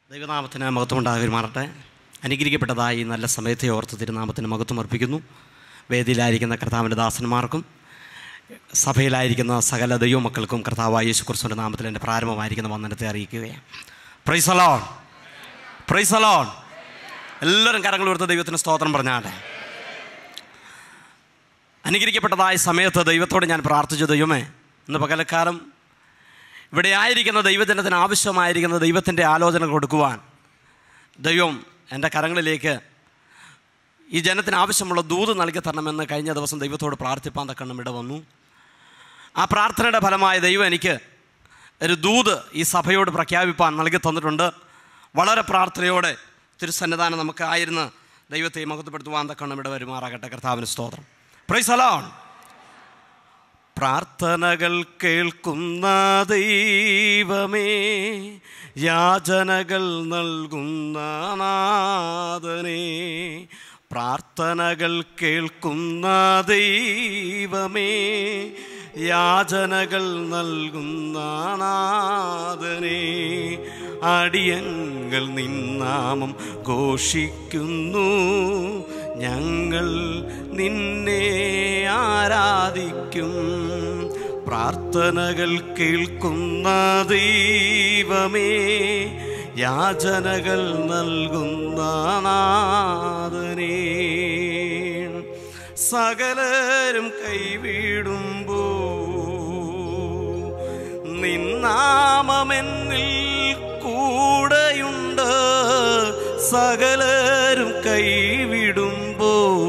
ദൈവനാമത്തിന് മഹത്വം ഉണ്ടാകുമാറട്ടെ അനുഗ്രഹിക്കപ്പെട്ടതായി ഈ നല്ല സമയത്തെ ഓർത്ത് തിരുനാമത്തിന് മഹത്വം അർപ്പിക്കുന്നു വേദിയിലായിരിക്കുന്ന കർത്താവിൻ്റെ ദാസന്മാർക്കും സഭയിലായിരിക്കുന്ന സകല ദൈവമക്കൾക്കും കർത്താവായ യേശു ക്രിസ്തുവിൻ്റെ നാമത്തിൽ എൻ്റെ പ്രാരംഭമായിരിക്കുന്ന വന്ദനത്തെ അറിയിക്കുകയാണ് പ്രൈസലോൺ പ്രൈസലോൺ എല്ലാവരും കരങ്ങൾ കൊടുത്ത് ദൈവത്തിന് സ്തോത്രം പറഞ്ഞാട്ടെ അനുഗ്രഹിക്കപ്പെട്ടതായ സമയത്ത് ദൈവത്തോട് ഞാൻ പ്രാർത്ഥിച്ചു ദൈവമേ ഇന്ന് പകലക്കാലം ഇവിടെ ആയിരിക്കുന്ന ദൈവജനത്തിന് ആവശ്യമായിരിക്കുന്ന ദൈവത്തിൻ്റെ ആലോചന കൊടുക്കുവാൻ ദൈവം എൻ്റെ കരങ്ങളിലേക്ക് ഈ ജനത്തിന് ആവശ്യമുള്ള ദൂത് നൽകി തരണമെന്ന് കഴിഞ്ഞ ദിവസം ദൈവത്തോട് പ്രാർത്ഥിപ്പാൻ തക്കണം ഇവിടെ വന്നു ആ പ്രാർത്ഥനയുടെ ഫലമായ ദൈവം എനിക്ക് ഒരു ദൂത് ഈ സഭയോട് പ്രഖ്യാപിപ്പാൻ നൽകി തന്നിട്ടുണ്ട് വളരെ പ്രാർത്ഥനയോടെ തിരുസന്നിധാനം നമുക്ക് ആയിരുന്ന് ദൈവത്തെ മഹത്വപ്പെടുത്തുവാൻ തക്കണം ഇവിടെ വരുമാറാകട്ടെ കർത്താവിന് സ്തോത്രം പ്രൈസ് അലോൺ പ്രാർത്ഥനകൾ കേൾക്കുന്ന ദൈവമേ യാചനകൾ നൽകുന്ന നാഥനേ പ്രാർത്ഥനകൾ കേൾക്കുന്ന ദൈവമേ യാചനകൾ നൽകുന്ന നാഥനേ അടിയങ്ങൾ നിന്നാമം ഘോഷിക്കുന്നു ഞങ്ങൾ നിന്നെ ആരാധിക്കും പ്രാർത്ഥനകൾ കേൾക്കുന്ന ദൈവമേ യാചനകൾ നൽകുന്ന നാഥനേ സകലരും കൈവിടുമ്പോ നിന്നാമമെന്നിൽ കൂടെയുണ്ട് സകലരും കൈവിടുമ്പോ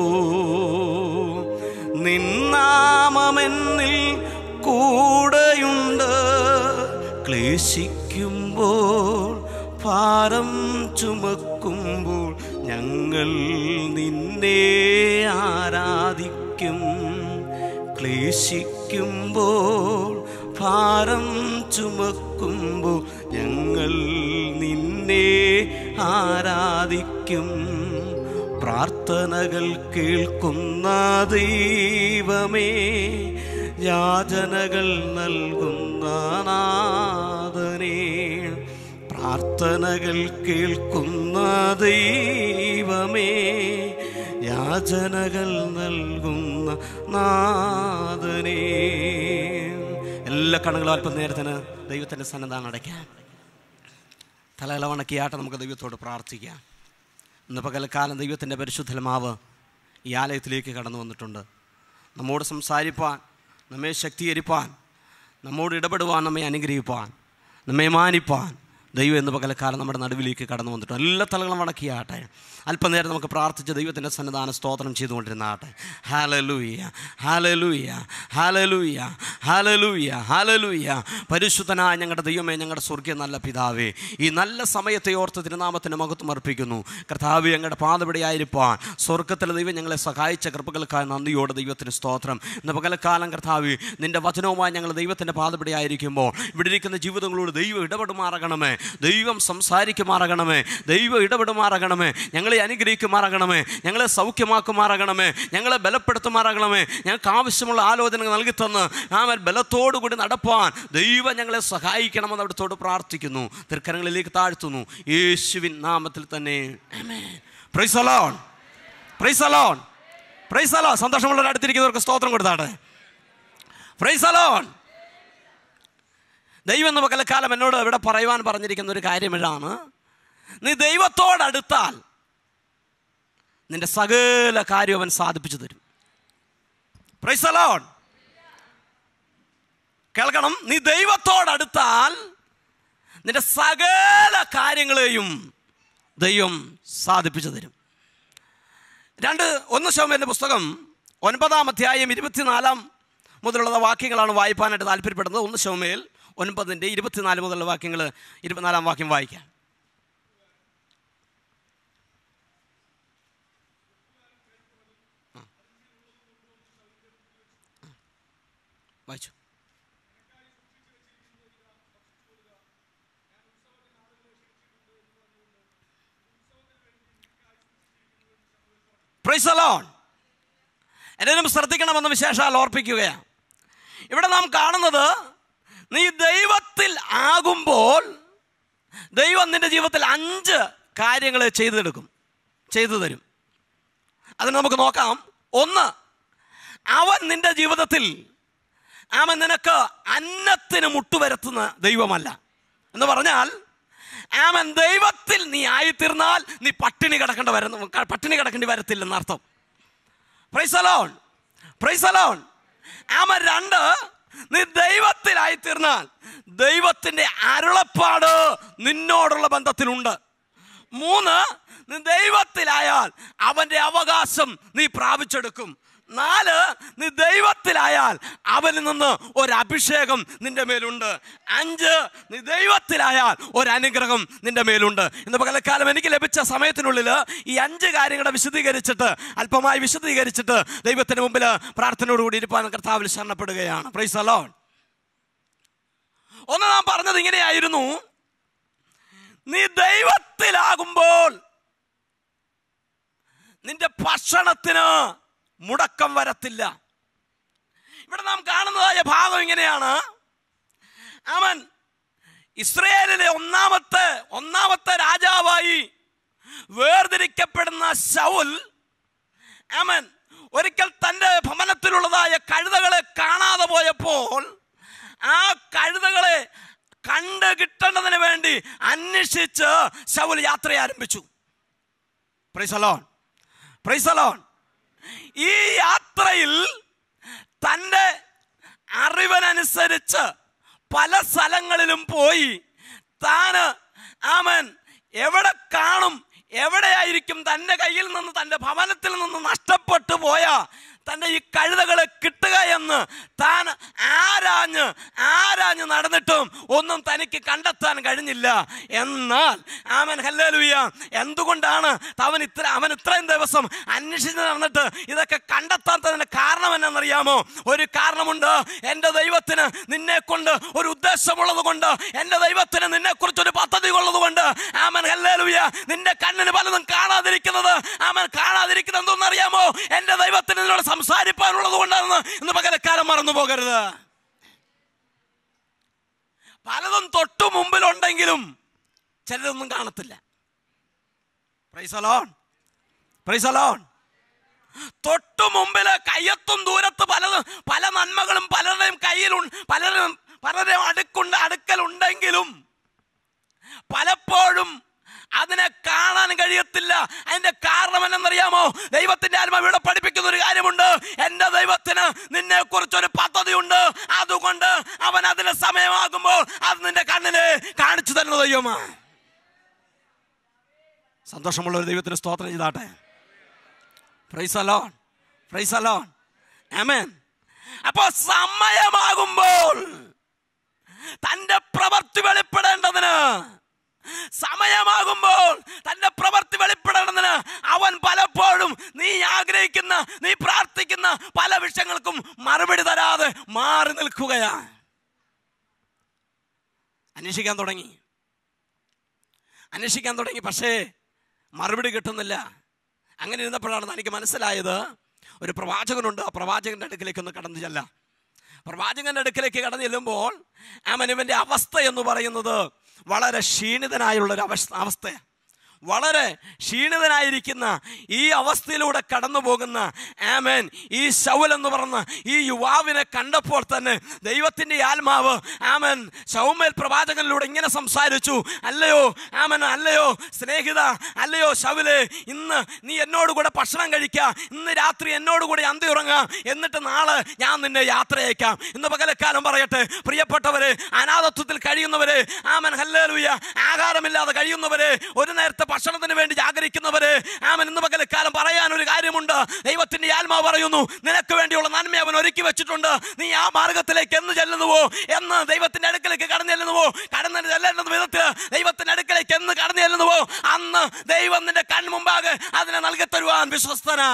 നിന്നാമമെന്നിൽ കൂടെയുണ്ട് ക്ലേശിക്കുമ്പോൾ ഭാരം ചുമക്കുമ്പോൾ ഞങ്ങൾ നിന്നെ ആരാധിക്കും ക്ലേശിക്കുമ്പോൾ ഭാരം ചുമക്കുമ്പോൾ ഞങ്ങൾ നിന്നെ ആരാധിക്കും പ്രാർത്ഥനകൾ കേൾക്കുന്ന ദൈവമേ യാചനകൾ നൽകുന്ന നാഥനേ പ്രാർത്ഥനകൾ കേൾക്കുന്ന ദൈവമേ യാചനകൾ നൽകുന്ന നാഥനേ എല്ലാ കണ്ണുകളും അല്പം നേരത്തിന് ദൈവത്തിൻ്റെ സന്നദ്ധാനം അടയ്ക്കാം തലയിളവണക്കിയാട്ട് നമുക്ക് ദൈവത്തോട് പ്രാർത്ഥിക്കാം ഇന്ന് പകൽക്കാലം ദൈവത്തിൻ്റെ പരിശുദ്ധമാവ് ഈ ആലയത്തിലേക്ക് കടന്നു വന്നിട്ടുണ്ട് നമ്മോട് സംസാരിപ്പാൻ നമ്മെ ശക്തീകരിപ്പാൻ നമ്മോട് ഇടപെടുവാൻ നമ്മെ അനുഗ്രഹിപ്പാൻ നമ്മെ മാനിപ്പാൻ ദൈവം എന്ന് പകലക്കാലം നമ്മുടെ നടുവിലേക്ക് കടന്നു വന്നിട്ടുണ്ട് എല്ലാ തലകളും വടക്കിയാട്ടെ അല്പനേരം നമുക്ക് പ്രാർത്ഥിച്ച് ദൈവത്തിൻ്റെ സന്നിധാനം സ്തോത്രം ചെയ്തുകൊണ്ടിരുന്നാട്ടെ hallelujah hallelujah hallelujah hallelujah hallelujah പരിശുദ്ധനായ ഞങ്ങളുടെ ദൈവമേ ഞങ്ങളുടെ സ്വർഗീയ നല്ല പിതാവേ ഈ നല്ല സമയത്തെ ഓർത്ത് തിരുനാമത്തിന് മഹത്വം അർപ്പിക്കുന്നു കർത്താവ് ഞങ്ങളുടെ പാതപിടിയായിരിക്കാൻ സ്വർഗത്തിലെ ദൈവം ഞങ്ങളെ സഹായിച്ച കൃപകൾക്കായി നന്ദിയോടെ ദൈവത്തിന് സ്തോത്രം ഇന്ന് പകലക്കാലം കർത്താവ് നിന്റെ വചനവുമായി ഞങ്ങൾ ദൈവത്തിൻ്റെ പാതപിടിയായിരിക്കുമ്പോൾ ഇവിടെ ഇരിക്കുന്ന ജീവിതങ്ങളോട് ദൈവം ഇടപെടുമാറാകണമേ ദൈവം സംസാരിക്കുമാറാകണമേ ദൈവം ഇടപെടുമാറാകണമേ ഞങ്ങളെ അനുഗ്രഹിക്കുമാറാകണമേ ഞങ്ങളെ സൗഖ്യമാക്കുമാറാകണമേ ഞങ്ങളെ ബലപ്പെടുത്തുമാറാകണമേ ഞങ്ങൾക്ക് ആവശ്യമുള്ള ആലോചനകൾ നൽകി തന്ന് നാം ബലത്തോടു കൂടി നടപ്പാൻ ദൈവം ഞങ്ങളെ സഹായിക്കണമെന്ന് അവിടത്തോട് പ്രാർത്ഥിക്കുന്നു തൃക്കരങ്ങളിലേക്ക് താഴ്ത്തുന്നു യേശുവിൻ നാമത്തിൽ തന്നെ പ്രൈസലോൺ പ്രൈസലോൺ പ്രൈസലോ സന്തോഷമുള്ളവർ അടുത്തിരിക്കുന്നവർക്ക് സ്തോത്രം കൊടുത്താട്ടെ പ്രൈസലോൺ ദൈവം എന്ന പകലക്കാലം എന്നോട് ഇവിടെ പറയുവാൻ പറഞ്ഞിരിക്കുന്ന ഒരു കാര്യം ഇതാണ് നീ ദൈവത്തോടടുത്താൽ നിന്റെ സകല കാര്യം അവൻ സാധിപ്പിച്ചു തരും പ്രൈസലോൺ കേൾക്കണം നീ ദൈവത്തോടടുത്താൽ നിന്റെ സകല കാര്യങ്ങളെയും ദൈവം സാധിപ്പിച്ചു തരും രണ്ട് ഒന്ന് ശവമേൻ്റെ പുസ്തകം ഒൻപതാം അധ്യായം ഇരുപത്തിനാലാം മുതലുള്ള വാക്യങ്ങളാണ് വായിപ്പാനായിട്ട് താല്പര്യപ്പെടുന്നത് ഒന്ന് ശവമേൽ ഒൻപതിൻ്റെ ഇരുപത്തിനാല് മുതലുള്ള വാക്യങ്ങൾ ഇരുപത്തിനാലാം വാക്യം വായിക്കാം വായിച്ചു പ്രൈസലോൺ എല്ലാവരും ശ്രദ്ധിക്കണമെന്ന് വിശേഷാൽ ഓർപ്പിക്കുകയാണ് ഇവിടെ നാം കാണുന്നത് നീ ദൈവത്തിൽ ആകുമ്പോൾ ദൈവം നിന്റെ ജീവിതത്തിൽ അഞ്ച് കാര്യങ്ങൾ ചെയ്തെടുക്കും ചെയ്തു തരും അതിന് നമുക്ക് നോക്കാം ഒന്ന് അവൻ നിന്റെ ജീവിതത്തിൽ അവൻ നിനക്ക് അന്നത്തിന് മുട്ടുവരുത്തുന്ന ദൈവമല്ല എന്ന് പറഞ്ഞാൽ അവൻ ദൈവത്തിൽ നീ ആയിത്തീർന്നാൽ നീ പട്ടിണി കിടക്കേണ്ട വരുന്ന പട്ടിണി കിടക്കേണ്ടി വരത്തില്ലെന്ന് അർത്ഥം പ്രൈസലോൺ പ്രൈസലോൺ അവൻ രണ്ട് നീ ദൈവത്തിലായിത്തീർന്നാൽ ദൈവത്തിൻ്റെ അരുളപ്പാട് നിന്നോടുള്ള ബന്ധത്തിലുണ്ട് മൂന്ന് നീ ദൈവത്തിലായാൽ അവൻ്റെ അവകാശം നീ പ്രാപിച്ചെടുക്കും നാല് നീ ദൈവത്തിലായാൽ അവനിൽ നിന്ന് ഒരു അഭിഷേകം നിന്റെ മേലുണ്ട് അഞ്ച് നീ ദൈവത്തിലായാൽ ഒരു അനുഗ്രഹം നിന്റെ മേലുണ്ട് ഇന്ന് പകലക്കാലം എനിക്ക് ലഭിച്ച സമയത്തിനുള്ളിൽ ഈ അഞ്ച് കാര്യങ്ങളെ വിശദീകരിച്ചിട്ട് അല്പമായി വിശദീകരിച്ചിട്ട് ദൈവത്തിന് മുമ്പിൽ പ്രാർത്ഥനയോടുകൂടി ഇരിപ്പാൻ കർത്താവിൽ ശരണപ്പെടുകയാണ് പ്രൈസ് അലോൺ ഒന്ന് നാം പറഞ്ഞത് ഇങ്ങനെയായിരുന്നു നീ ദൈവത്തിലാകുമ്പോൾ നിന്റെ ഭക്ഷണത്തിന് മുടക്കം വരത്തില്ല ഇവിടെ നാം കാണുന്നതായ ഭാഗം ഇങ്ങനെയാണ് അവൻ ഇസ്രയേലിലെ ഒന്നാമത്തെ ഒന്നാമത്തെ രാജാവായി വേർതിരിക്കപ്പെടുന്ന ശൗൽ അവൻ ഒരിക്കൽ തൻ്റെ ഭവനത്തിലുള്ളതായ കഴുതകളെ കാണാതെ പോയപ്പോൾ ആ കഴുതകളെ കണ്ട് കിട്ടേണ്ടതിന് വേണ്ടി അന്വേഷിച്ച് ശൗൽ യാത്ര ആരംഭിച്ചു പ്രൈസലോൺ പ്രൈസലോൺ ഈ യാത്രയിൽ തൻ്റെ അറിവിനനുസരിച്ച് പല സ്ഥലങ്ങളിലും പോയി താന് ആമൻ എവിടെ കാണും എവിടെയായിരിക്കും തൻ്റെ കയ്യിൽ നിന്ന് തൻ്റെ ഭവനത്തിൽ നിന്ന് നഷ്ടപ്പെട്ടു പോയ തൻ്റെ ഈ കഴുതകളെ കിട്ടുക എന്ന് താൻ ആരാഞ്ഞ് ആരാഞ്ഞ് നടന്നിട്ടും ഒന്നും തനിക്ക് കണ്ടെത്താൻ കഴിഞ്ഞില്ല എന്നാൽ ആമൻ ഹല്ലേലൂയ എന്തുകൊണ്ടാണ് അവൻ ഇത്ര അവൻ ഇത്രയും ദിവസം അന്വേഷിച്ച് നടന്നിട്ട് ഇതൊക്കെ കണ്ടെത്താത്തതിന് കാരണം എന്നറിയാമോ ഒരു കാരണമുണ്ട് എൻ്റെ ദൈവത്തിന് നിന്നെ കൊണ്ട് ഒരു ഉദ്ദേശമുള്ളത് കൊണ്ട് എൻ്റെ ദൈവത്തിന് നിന്നെ കുറിച്ച് ഒരു പദ്ധതി ഉള്ളത് കൊണ്ട് ആമൻ ഹല്ലേലൂയ നിന്റെ കണ്ണിന് പലതും കാണാതിരിക്കുന്നത് ആമൻ കാണാതിരിക്കുന്നത് എന്തെന്നറിയാമോ എൻ്റെ ദൈവത്തിന് നിന്നോട് സംസാരിപ്പാനുള്ളത് കൊണ്ടാണെന്ന് ഇന്ന് പകരക്കാലം മറന്നു പോകരുത് പലതും തൊട്ടു മുമ്പിലുണ്ടെങ്കിലും ചിലതൊന്നും കാണത്തില്ല പ്രൈസലോൺ പ്രൈസലോൺ തൊട്ടു മുമ്പില് കയ്യത്തും ദൂരത്ത് പലതും പല നന്മകളും പലരുടെയും കയ്യിലുണ്ട് പലരും പലരുടെയും അടുക്കുണ്ട് അടുക്കലുണ്ടെങ്കിലും പലപ്പോഴും അതിനെ കാണാൻ കഴിയത്തില്ല അതിന്റെ കാരണം എന്നറിയാമോ ദൈവത്തിന്റെ ആത്മാവ് ഇവിടെ പഠിപ്പിക്കുന്ന ഒരു കാര്യമുണ്ട് എന്റെ ദൈവത്തിന് നിന്നെ കുറിച്ചൊരു പദ്ധതിയുണ്ട് അതുകൊണ്ട് അവൻ അതിന് സമയമാകുമ്പോൾ അത് നിന്റെ കണ്ണിന് കാണിച്ചു തരുന്ന ദൈവമാണ് സന്തോഷമുള്ള ഒരു ദൈവത്തിന് സ്തോത്രം ചെയ്താട്ടെ പ്രൈസ് അലോൺ പ്രൈസ് അലോൺ ആമേൻ അപ്പോ സമയമാകുമ്പോൾ തന്റെ പ്രവൃത്തി വെളിപ്പെടേണ്ടതിന് സമയമാകുമ്പോൾ തന്റെ പ്രവൃത്തി വെളിപ്പെടേണ്ടതിന് അവൻ പലപ്പോഴും നീ ആഗ്രഹിക്കുന്ന നീ പ്രാർത്ഥിക്കുന്ന പല വിഷയങ്ങൾക്കും മറുപടി തരാതെ മാറി നിൽക്കുകയാണ് അന്വേഷിക്കാൻ തുടങ്ങി അന്വേഷിക്കാൻ തുടങ്ങി പക്ഷേ മറുപടി കിട്ടുന്നില്ല അങ്ങനെ ഇരുന്നപ്പോഴാണ് എനിക്ക് മനസ്സിലായത് ഒരു പ്രവാചകനുണ്ട് ആ പ്രവാചകന്റെ അടുക്കിലേക്ക് ഒന്ന് കടന്നു ചെല്ല പ്രവാചകന്റെ അടുക്കിലേക്ക് കടന്നു ചെല്ലുമ്പോൾ ആ മനുവന്റെ അവസ്ഥ എന്ന് പറയുന്നത് വളരെ ക്ഷീണിതനായുള്ളൊരു അവസ്ഥ അവസ്ഥയാണ് വളരെ ക്ഷീണിതനായിരിക്കുന്ന ഈ അവസ്ഥയിലൂടെ കടന്നു പോകുന്ന ആമേൻ ഈ ശൗൽ എന്ന് പറഞ്ഞ ഈ യുവാവിനെ കണ്ടപ്പോൾ തന്നെ ദൈവത്തിൻ്റെ ആത്മാവ് ആമൻ ശൗമേൽ പ്രവാചകനിലൂടെ ഇങ്ങനെ സംസാരിച്ചു അല്ലയോ ആമൻ അല്ലയോ സ്നേഹിത അല്ലയോ ശൗലെ ഇന്ന് നീ എന്നോട് കൂടെ ഭക്ഷണം കഴിക്കുക ഇന്ന് രാത്രി എന്നോട് കൂടെ അന്തി ഉറങ്ങുക എന്നിട്ട് നാളെ ഞാൻ നിന്നെ യാത്ര അയക്കാം ഇന്ന് പകലക്കാലം പറയട്ടെ പ്രിയപ്പെട്ടവര് അനാഥത്വത്തിൽ കഴിയുന്നവര് ആമൻ ഹല്ലേലൂയ ആഹാരമില്ലാതെ കഴിയുന്നവര് ഒരു നേരത്തെ ഭക്ഷണത്തിന് വേണ്ടി ജാഗരിക്കുന്നവര് ആമൻ ഇന്ന് പകലക്കാലം പറയാൻ ഒരു കാര്യമുണ്ട് ദൈവത്തിന്റെ ആത്മാവ് പറയുന്നു നിനക്ക് വേണ്ടിയുള്ള നന്മ അവൻ ഒരുക്കി വെച്ചിട്ടുണ്ട് നീ ആ മാർഗത്തിലേക്ക് എന്ന് ചെല്ലുന്നുവോ എന്ന് ദൈവത്തിന്റെ അടുക്കലേക്ക് കടന്നു ചെല്ലുന്നുവോ കടന്നു ചെല്ലേണ്ട വിധത്തിൽ ദൈവത്തിന്റെ അടുക്കലേക്ക് എന്ന് കടന്നു ചെല്ലുന്നുവോ അന്ന് ദൈവം നിന്റെ കൺമുമ്പാകെ അതിനെ നൽകി തരുവാൻ വിശ്വസ്തനാ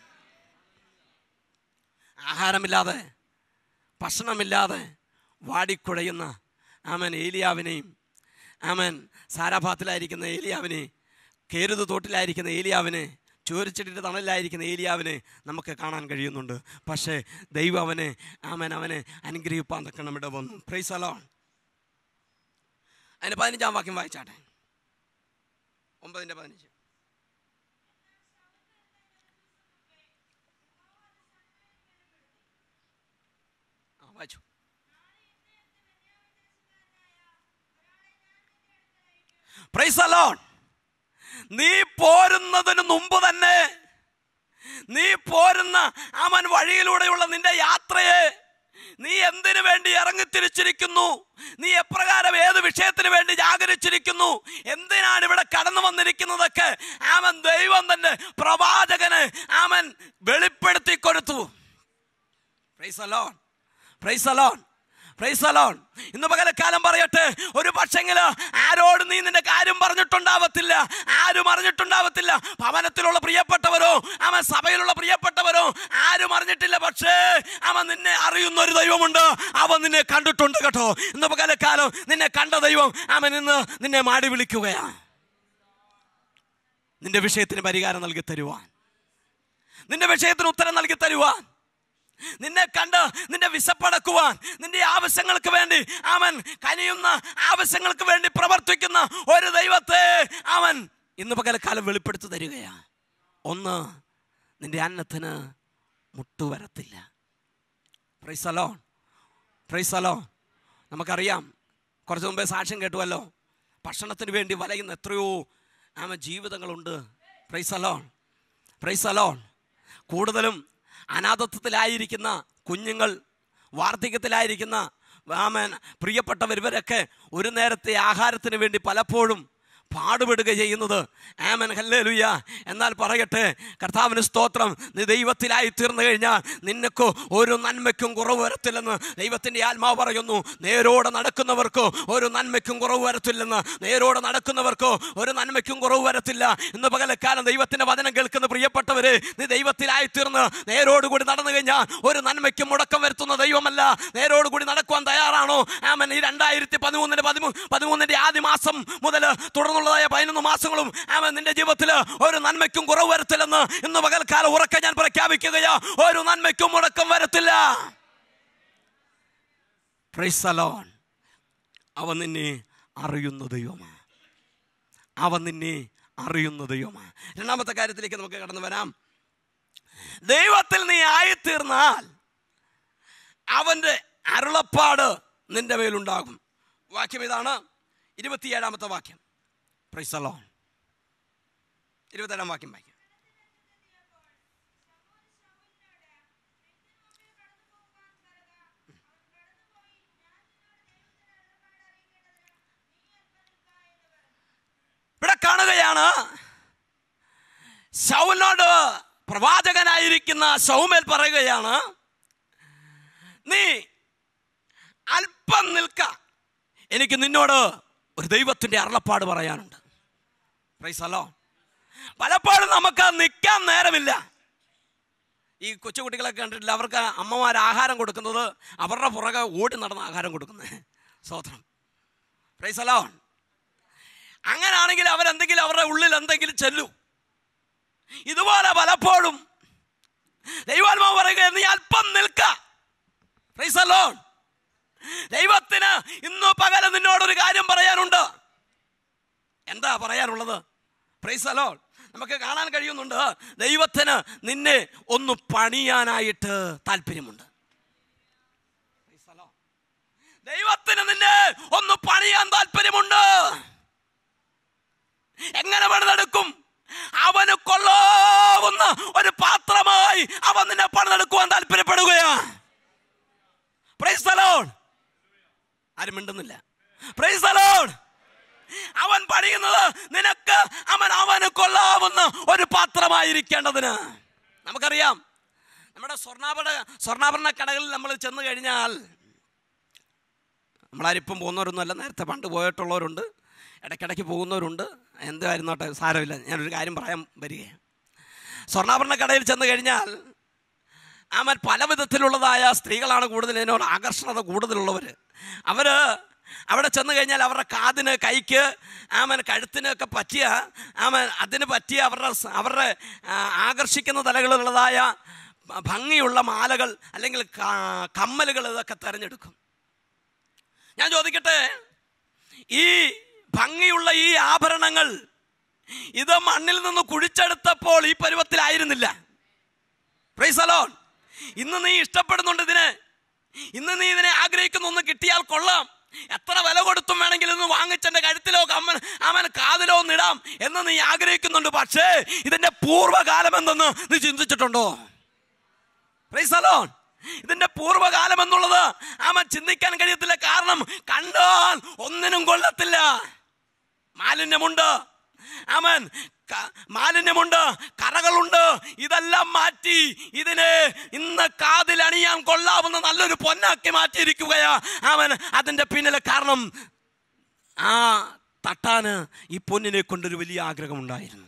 ആഹാരമില്ലാതെ ഭക്ഷണമില്ലാതെ വാടിക്കുഴയുന്ന ആമൻ ഏലിയാവിനെയും ആമൻ സാരാഭാത്തിലായിരിക്കുന്ന ഏലിയാവിനെ കേരുത് തോട്ടിലായിരിക്കുന്ന ഏലിയാവിനെ ചോരിച്ചിട്ടിട്ട് തണലിലായിരിക്കുന്ന ഏലിയാവിനെ നമുക്ക് കാണാൻ കഴിയുന്നുണ്ട് പക്ഷേ ദൈവം അവനെ ആമൻ അവനെ അനുഗ്രഹിപ്പാൻ തക്കണം ഇവിടെ വന്നു പ്രൈസലോൺ അതിന് പതിനഞ്ചാം വാക്യം വായിച്ചാട്ടെ ഒമ്പതിൻ്റെ പതിനഞ്ച് ആ വായിച്ചു പ്രൈസ് അലോൺ നീ പോരുന്നതിന് മുമ്പ് തന്നെ നീ പോരുന്ന അവൻ വഴിയിലൂടെയുള്ള നിന്റെ യാത്രയെ നീ എന്തിനു വേണ്ടി ഇറങ്ങിത്തിരിച്ചിരിക്കുന്നു നീ എപ്രകാരം ഏത് വിഷയത്തിന് വേണ്ടി ജാഗരിച്ചിരിക്കുന്നു എന്തിനാണ് ഇവിടെ കടന്നു വന്നിരിക്കുന്നതൊക്കെ അവൻ ദൈവം തന്നെ പ്രവാചകന് അവൻ വെളിപ്പെടുത്തി കൊടുത്തു price alone price alone price alone ഇന്ന് പകലക്കാലം പറയട്ടെ ഒരു പക്ഷെങ്കില് ആരോട് നീ നിന്റെ കാര്യം പറഞ്ഞിട്ടുണ്ടാവത്തില്ല ആരും അറിഞ്ഞിട്ടുണ്ടാവത്തില്ല ഭവനത്തിലുള്ള പ്രിയപ്പെട്ടവരോ അവൻ സഭയിലുള്ള പ്രിയപ്പെട്ടവരോ ആരും അറിഞ്ഞിട്ടില്ല പക്ഷേ അവൻ നിന്നെ അറിയുന്ന ഒരു ദൈവമുണ്ട് അവൻ നിന്നെ കണ്ടിട്ടുണ്ട് കേട്ടോ ഇന്ന് പകലക്കാലം നിന്നെ കണ്ട ദൈവം അവൻ ഇന്ന് നിന്നെ മാടി വിളിക്കുകയാ നിന്റെ വിഷയത്തിന് പരിഹാരം നൽകി തരുവാൻ നിന്റെ വിഷയത്തിന് ഉത്തരം നൽകി തരുവാൻ നിന്നെ കണ്ട് നിന്റെ വിശപ്പടക്കുവാൻ നിന്റെ ആവശ്യങ്ങൾക്ക് വേണ്ടി അവൻ കനിയുന്ന ആവശ്യങ്ങൾക്ക് വേണ്ടി പ്രവർത്തിക്കുന്ന ഒരു ദൈവത്തെ അവൻ ഇന്ന് പകലക്കാലം വെളിപ്പെടുത്തി തരികയാ ഒന്ന് നിന്റെ അന്നത്തിന് മുട്ടുവരത്തില്ല പ്രൈസലോ പ്രൈസലോ നമുക്കറിയാം കുറച്ച് മുമ്പേ സാക്ഷ്യം കേട്ടുവല്ലോ ഭക്ഷണത്തിന് വേണ്ടി വലയുന്ന എത്രയോ ആമ ജീവിതങ്ങളുണ്ട് പ്രൈസലോൺ പ്രൈസലോൺ കൂടുതലും അനാഥത്വത്തിലായിരിക്കുന്ന കുഞ്ഞുങ്ങൾ വാർദ്ധക്യത്തിലായിരിക്കുന്ന ആമൻ പ്രിയപ്പെട്ടവർ ഇവരൊക്കെ ഒരു നേരത്തെ ആഹാരത്തിന് വേണ്ടി പലപ്പോഴും പാടുപെടുക ചെയ്യുന്നത് ആമൻ ഹല്ലേലൂയ എന്നാൽ പറയട്ടെ കർത്താവിന് സ്തോത്രം നീ ദൈവത്തിലായി തീർന്നു കഴിഞ്ഞാൽ നിനക്ക് ഒരു നന്മയ്ക്കും കുറവ് വരത്തില്ലെന്ന് ദൈവത്തിൻ്റെ ആത്മാവ് പറയുന്നു നേരോടെ നടക്കുന്നവർക്ക് ഒരു നന്മയ്ക്കും കുറവ് വരത്തില്ലെന്ന് നേരോടെ നടക്കുന്നവർക്ക് ഒരു നന്മയ്ക്കും കുറവ് വരത്തില്ല ഇന്ന് പകലക്കാലം ദൈവത്തിൻ്റെ വചനം കേൾക്കുന്ന പ്രിയപ്പെട്ടവരെ നീ ദൈവത്തിലായി തീർന്ന് നേരോടുകൂടി നടന്നു കഴിഞ്ഞാൽ ഒരു നന്മയ്ക്കും മുടക്കം വരുത്തുന്ന ദൈവമല്ല നേരോടുകൂടി നടക്കുവാൻ തയ്യാറാണോ ആമൻ ഈ രണ്ടായിരത്തി പതിമൂന്നിൻ്റെ പതിമൂ പതിമൂന്നിൻ്റെ ആദ്യ മാസം മുതൽ തുടർന്നുള്ളതായ പതിനൊന്ന് മാസങ്ങളും ആമൻ നിന്റെ ജീവിതത്തിൽ ഒരു നന്മയ്ക്കും കുറവ് വരത്തില്ലെന്ന് ഇന്ന് പകൽക്കാലം ഉറക്കെ ഞാൻ പ്രഖ്യാപിക്കുകയാ ഒരു നന്മയ്ക്കും മുടക്കം വരത്തില്ല Praise the Lord. അവൻ നിന്നെ അറിയുന്ന ദൈവമാണ് അവൻ നിന്നെ അറിയുന്ന ദൈവമാണ് രണ്ടാമത്തെ കാര്യത്തിലേക്ക് നമുക്ക് കടന്നു വരാം ദൈവത്തിൽ നീ ആയിത്തീർന്നാൽ അവൻ്റെ അരുളപ്പാട് നിന്റെ മേലുണ്ടാകും വാക്യം ഇതാണ് ഇരുപത്തിയേഴാമത്തെ വാക്യം പ്രൈസലോ ഇരുപത്തേഴാം വാക്യം വാക്യം ഇവിടെ കാണുകയാണ് ശൗലിനോട് പ്രവാചകനായിരിക്കുന്ന ശൗമേൽ പറയുകയാണ് നീ അല്പം നിൽക്ക എനിക്ക് നിന്നോട് ഒരു ദൈവത്തിൻ്റെ അരുളപ്പാട് പറയാനുണ്ട് പ്രൈസല്ലോ പലപ്പോഴും നമുക്ക് നിൽക്കാൻ നേരമില്ല ഈ കൊച്ചുകുട്ടികളൊക്കെ കണ്ടിട്ടില്ല അവർക്ക് അമ്മമാർ ആഹാരം കൊടുക്കുന്നത് അവരുടെ പുറകെ ഓടി നടന്ന് ആഹാരം കൊടുക്കുന്നത് സ്വോത്രം പ്രൈസലോ അങ്ങനാണെങ്കിൽ അവരെന്തെങ്കിലും അവരുടെ ഉള്ളിൽ എന്തെങ്കിലും ചെല്ലു ഇതുപോലെ പലപ്പോഴും ദൈവാത്മാവ് പറയുക നീ അല്പം നിൽക്ക പ്രൈസല്ലോ ദൈവത്തിന് ഇന്ന് പകരം നിന്നോടൊരു കാര്യം പറയാനുണ്ട് എന്താ പറയാനുള്ളത് പ്രൈസലോ നമുക്ക് കാണാൻ കഴിയുന്നുണ്ട് ദൈവത്തിന് നിന്നെ ഒന്ന് പണിയാനായിട്ട് താല്പര്യമുണ്ട് Praise the Lord. ദൈവത്തിന് നിന്നെ ഒന്ന് പണിയാൻ താല്പര്യമുണ്ട് എങ്ങനെ പണിതെടുക്കും അവന് കൊള്ളാവുന്ന ഒരു പാത്രമായി അവൻ നിന്നെ പണിതെടുക്കുവാൻ താല്പര്യപ്പെടുകയാ പ്രൈസ് the Lord. ആരും മിണ്ടുന്നില്ല പ്രൈസ് the Lord. അവൻ പണിയുന്നത് നിനക്ക് അവൻ അവന് കൊള്ളാവുന്ന ഒരു പാത്രമായിരിക്കേണ്ടതിന് നമുക്കറിയാം നമ്മുടെ സ്വർണ്ണാഭരണ സ്വർണ്ണാഭരണ കടകളിൽ നമ്മൾ ചെന്ന് കഴിഞ്ഞാൽ നമ്മളാരിപ്പം പോകുന്നവരൊന്നുമല്ല നേരത്തെ പണ്ട് പോയിട്ടുള്ളവരുണ്ട് ഇടയ്ക്കിടയ്ക്ക് പോകുന്നവരുണ്ട് എന്തായിരുന്നോട്ടെ സാരമില്ല ഞാനൊരു കാര്യം പറയാൻ വരികയാണ് സ്വർണ്ണാഭരണ കടയിൽ ചെന്ന് കഴിഞ്ഞാൽ അവൻ പല വിധത്തിലുള്ളതായ സ്ത്രീകളാണ് കൂടുതൽ ഇതിനോട് ആകർഷണത കൂടുതലുള്ളവർ അവർ അവിടെ ചെന്ന് കഴിഞ്ഞാൽ അവരുടെ കാതിന് കൈക്ക് ആമൻ കഴുത്തിനൊക്കെ പറ്റിയ ആമൻ അതിന് പറ്റിയ അവരുടെ സ- അവരുടെ ആ, ആകർഷിക്കുന്ന തലകളിലുള്ളതായ ഭംഗിയുള്ള മാലകൾ അല്ലെങ്കിൽ ക- കമ്മലുകൾ ഇതൊക്കെ തിരഞ്ഞെടുക്കും ഞാൻ ചോദിക്കട്ടെ ഈ ഭംഗിയുള്ള ഈ ആഭരണങ്ങൾ ഇത് മണ്ണിൽ നിന്ന് കുഴിച്ചെടുത്തപ്പോൾ ഈ പരുവത്തിലായിരുന്നില്ല പ്രൈസ് അലോൺ ഇന്ന് നീ ഇഷ്ടപ്പെടുന്നുണ്ട് ഇതിനെ ഇന്ന് നീ ഇതിനെ ആഗ്രഹിക്കുന്ന ഒന്ന് കിട്ടിയാൽ കൊള്ളാം എത്ര വില കൊടുത്തും വേണമെങ്കിൽ ഇന്ന് വാങ്ങിച്ചെന്റെ കഴുത്തിലോ കമ്മൻ അവൻ കാതിലോ ഒന്നിടാം എന്ന് നീ ആഗ്രഹിക്കുന്നുണ്ട് പക്ഷേ ഇതിന്റെ പൂർവ്വകാലം എന്തെന്ന് നീ ചിന്തിച്ചിട്ടുണ്ടോ പ്രൈസ് അലോൺ ഇതിന്റെ പൂർവ്വകാലം എന്നുള്ളത് അവൻ ചിന്തിക്കാൻ കഴിയത്തില്ല കാരണം കണ്ടാൽ ഒന്നിനും കൊള്ളത്തില്ല മാലിന്യമുണ്ട് അവൻ ക- മാലിന്യമുണ്ട് കറകളുണ്ട് ഇതെല്ലാം മാറ്റി ഇതിനെ ഇന്ന് കാതിൽ അണിയാൻ കൊള്ളാവുന്ന നല്ലൊരു പൊന്നാക്കി മാറ്റിയിരിക്കുകയാ അവൻ അതിന്റെ പിന്നിലെ കാരണം ആ തട്ടാന് ഈ പൊന്നിനെ കൊണ്ടൊരു വലിയ ആഗ്രഹമുണ്ടായിരുന്നു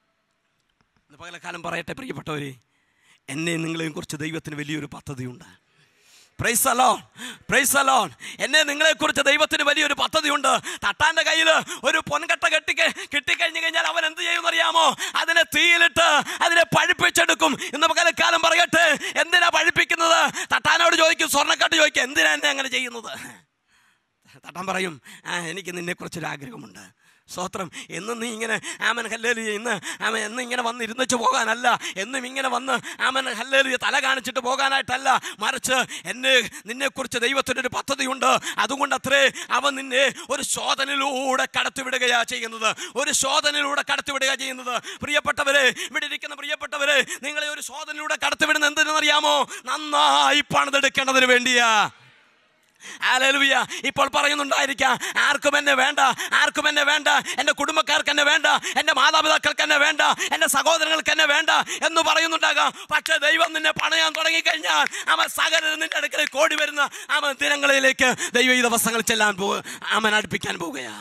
ഇന്ന് പകലക്കാലം പറയട്ടെ പ്രിയപ്പെട്ടവരെ എന്നെ നിങ്ങളെയും കുറിച്ച് ദൈവത്തിന് വലിയൊരു പദ്ധതിയുണ്ട് പ്രൈസ് അലോൺ പ്രൈസ് അലോൺ എന്നെ നിങ്ങളെക്കുറിച്ച് ദൈവത്തിന് വലിയൊരു പദ്ധതിയുണ്ട് തട്ടാന്റെ കയ്യിൽ ഒരു പൊൻകട്ട കെട്ടി കിട്ടിക്കഴിഞ്ഞു കഴിഞ്ഞാൽ അവൻ എന്ത് ചെയ്യുമെന്ന് അറിയാമോ അതിനെ തീയിലിട്ട് അതിനെ പഴിപ്പിച്ചെടുക്കും ഇന്ന് പകലക്കാലം പറയട്ടെ എന്തിനാ പഴിപ്പിക്കുന്നത് തട്ടാനോട് ചോദിക്കും സ്വർണ്ണക്കട്ട് ചോദിക്കും എന്തിനാ എന്നെ അങ്ങനെ ചെയ്യുന്നത് തട്ടാൻ പറയും ആ എനിക്ക് നിന്നെക്കുറിച്ചൊരു ആഗ്രഹമുണ്ട് സ്തോത്രം എന്നും നീ ഇങ്ങനെ ആമൻ ഹല്ലേലൂയ ഇന്ന് ആമൻ എന്നും ഇങ്ങനെ വന്ന് ഇരുന്നിച്ച് പോകാനല്ല എന്നും ഇങ്ങനെ വന്ന് ആമൻ ഹല്ലേലൂയ തല കാണിച്ചിട്ട് പോകാനായിട്ടല്ല മറിച്ച് എന്നെ നിന്നെക്കുറിച്ച് ദൈവത്തിൻ്റെ ഒരു പദ്ധതിയുണ്ട് അതുകൊണ്ട് അത്രേ അവൻ നിന്നെ ഒരു ശോധനയിലൂടെ കടത്തിവിടുകയാ ചെയ്യുന്നത് ഒരു ശോധനയിലൂടെ കടത്തിവിടുക ചെയ്യുന്നത് പ്രിയപ്പെട്ടവരെ ഇവിടെ ഇരിക്കുന്ന പ്രിയപ്പെട്ടവരെ നിങ്ങളെ ഒരു ശോധനയിലൂടെ കടത്തിവിടുന്ന എന്തിനെന്നറിയാമോ നന്നായി പണിതെടുക്കേണ്ടതിന് വേണ്ടിയാ ഹല്ലേലൂയ ഇപ്പോൾ പറയുന്നുണ്ടായിരിക്കാം ആർക്കും എന്നെ വേണ്ട ആർക്കും എന്നെ വേണ്ട എൻ്റെ കുടുംബക്കാർക്ക് എന്നെ വേണ്ട എൻ്റെ മാതാപിതാക്കൾക്ക് എന്നെ വേണ്ട എൻ്റെ സഹോദരങ്ങൾക്ക് എന്നെ വേണ്ട എന്ന് പറയുന്നുണ്ടാകാം പക്ഷേ ദൈവം നിന്നെ പണയാൻ തുടങ്ങിക്കഴിഞ്ഞാൽ അവൻ സകലരും നിന്റെ അടുക്കലേക്ക് കോടി വരുന്ന അവൻ ദിനങ്ങളിലേക്ക് ദൈവം ഈ ദിവസങ്ങൾ ചെല്ലാൻ പോ അവൻ അടുപ്പിക്കാൻ പോവുകയാ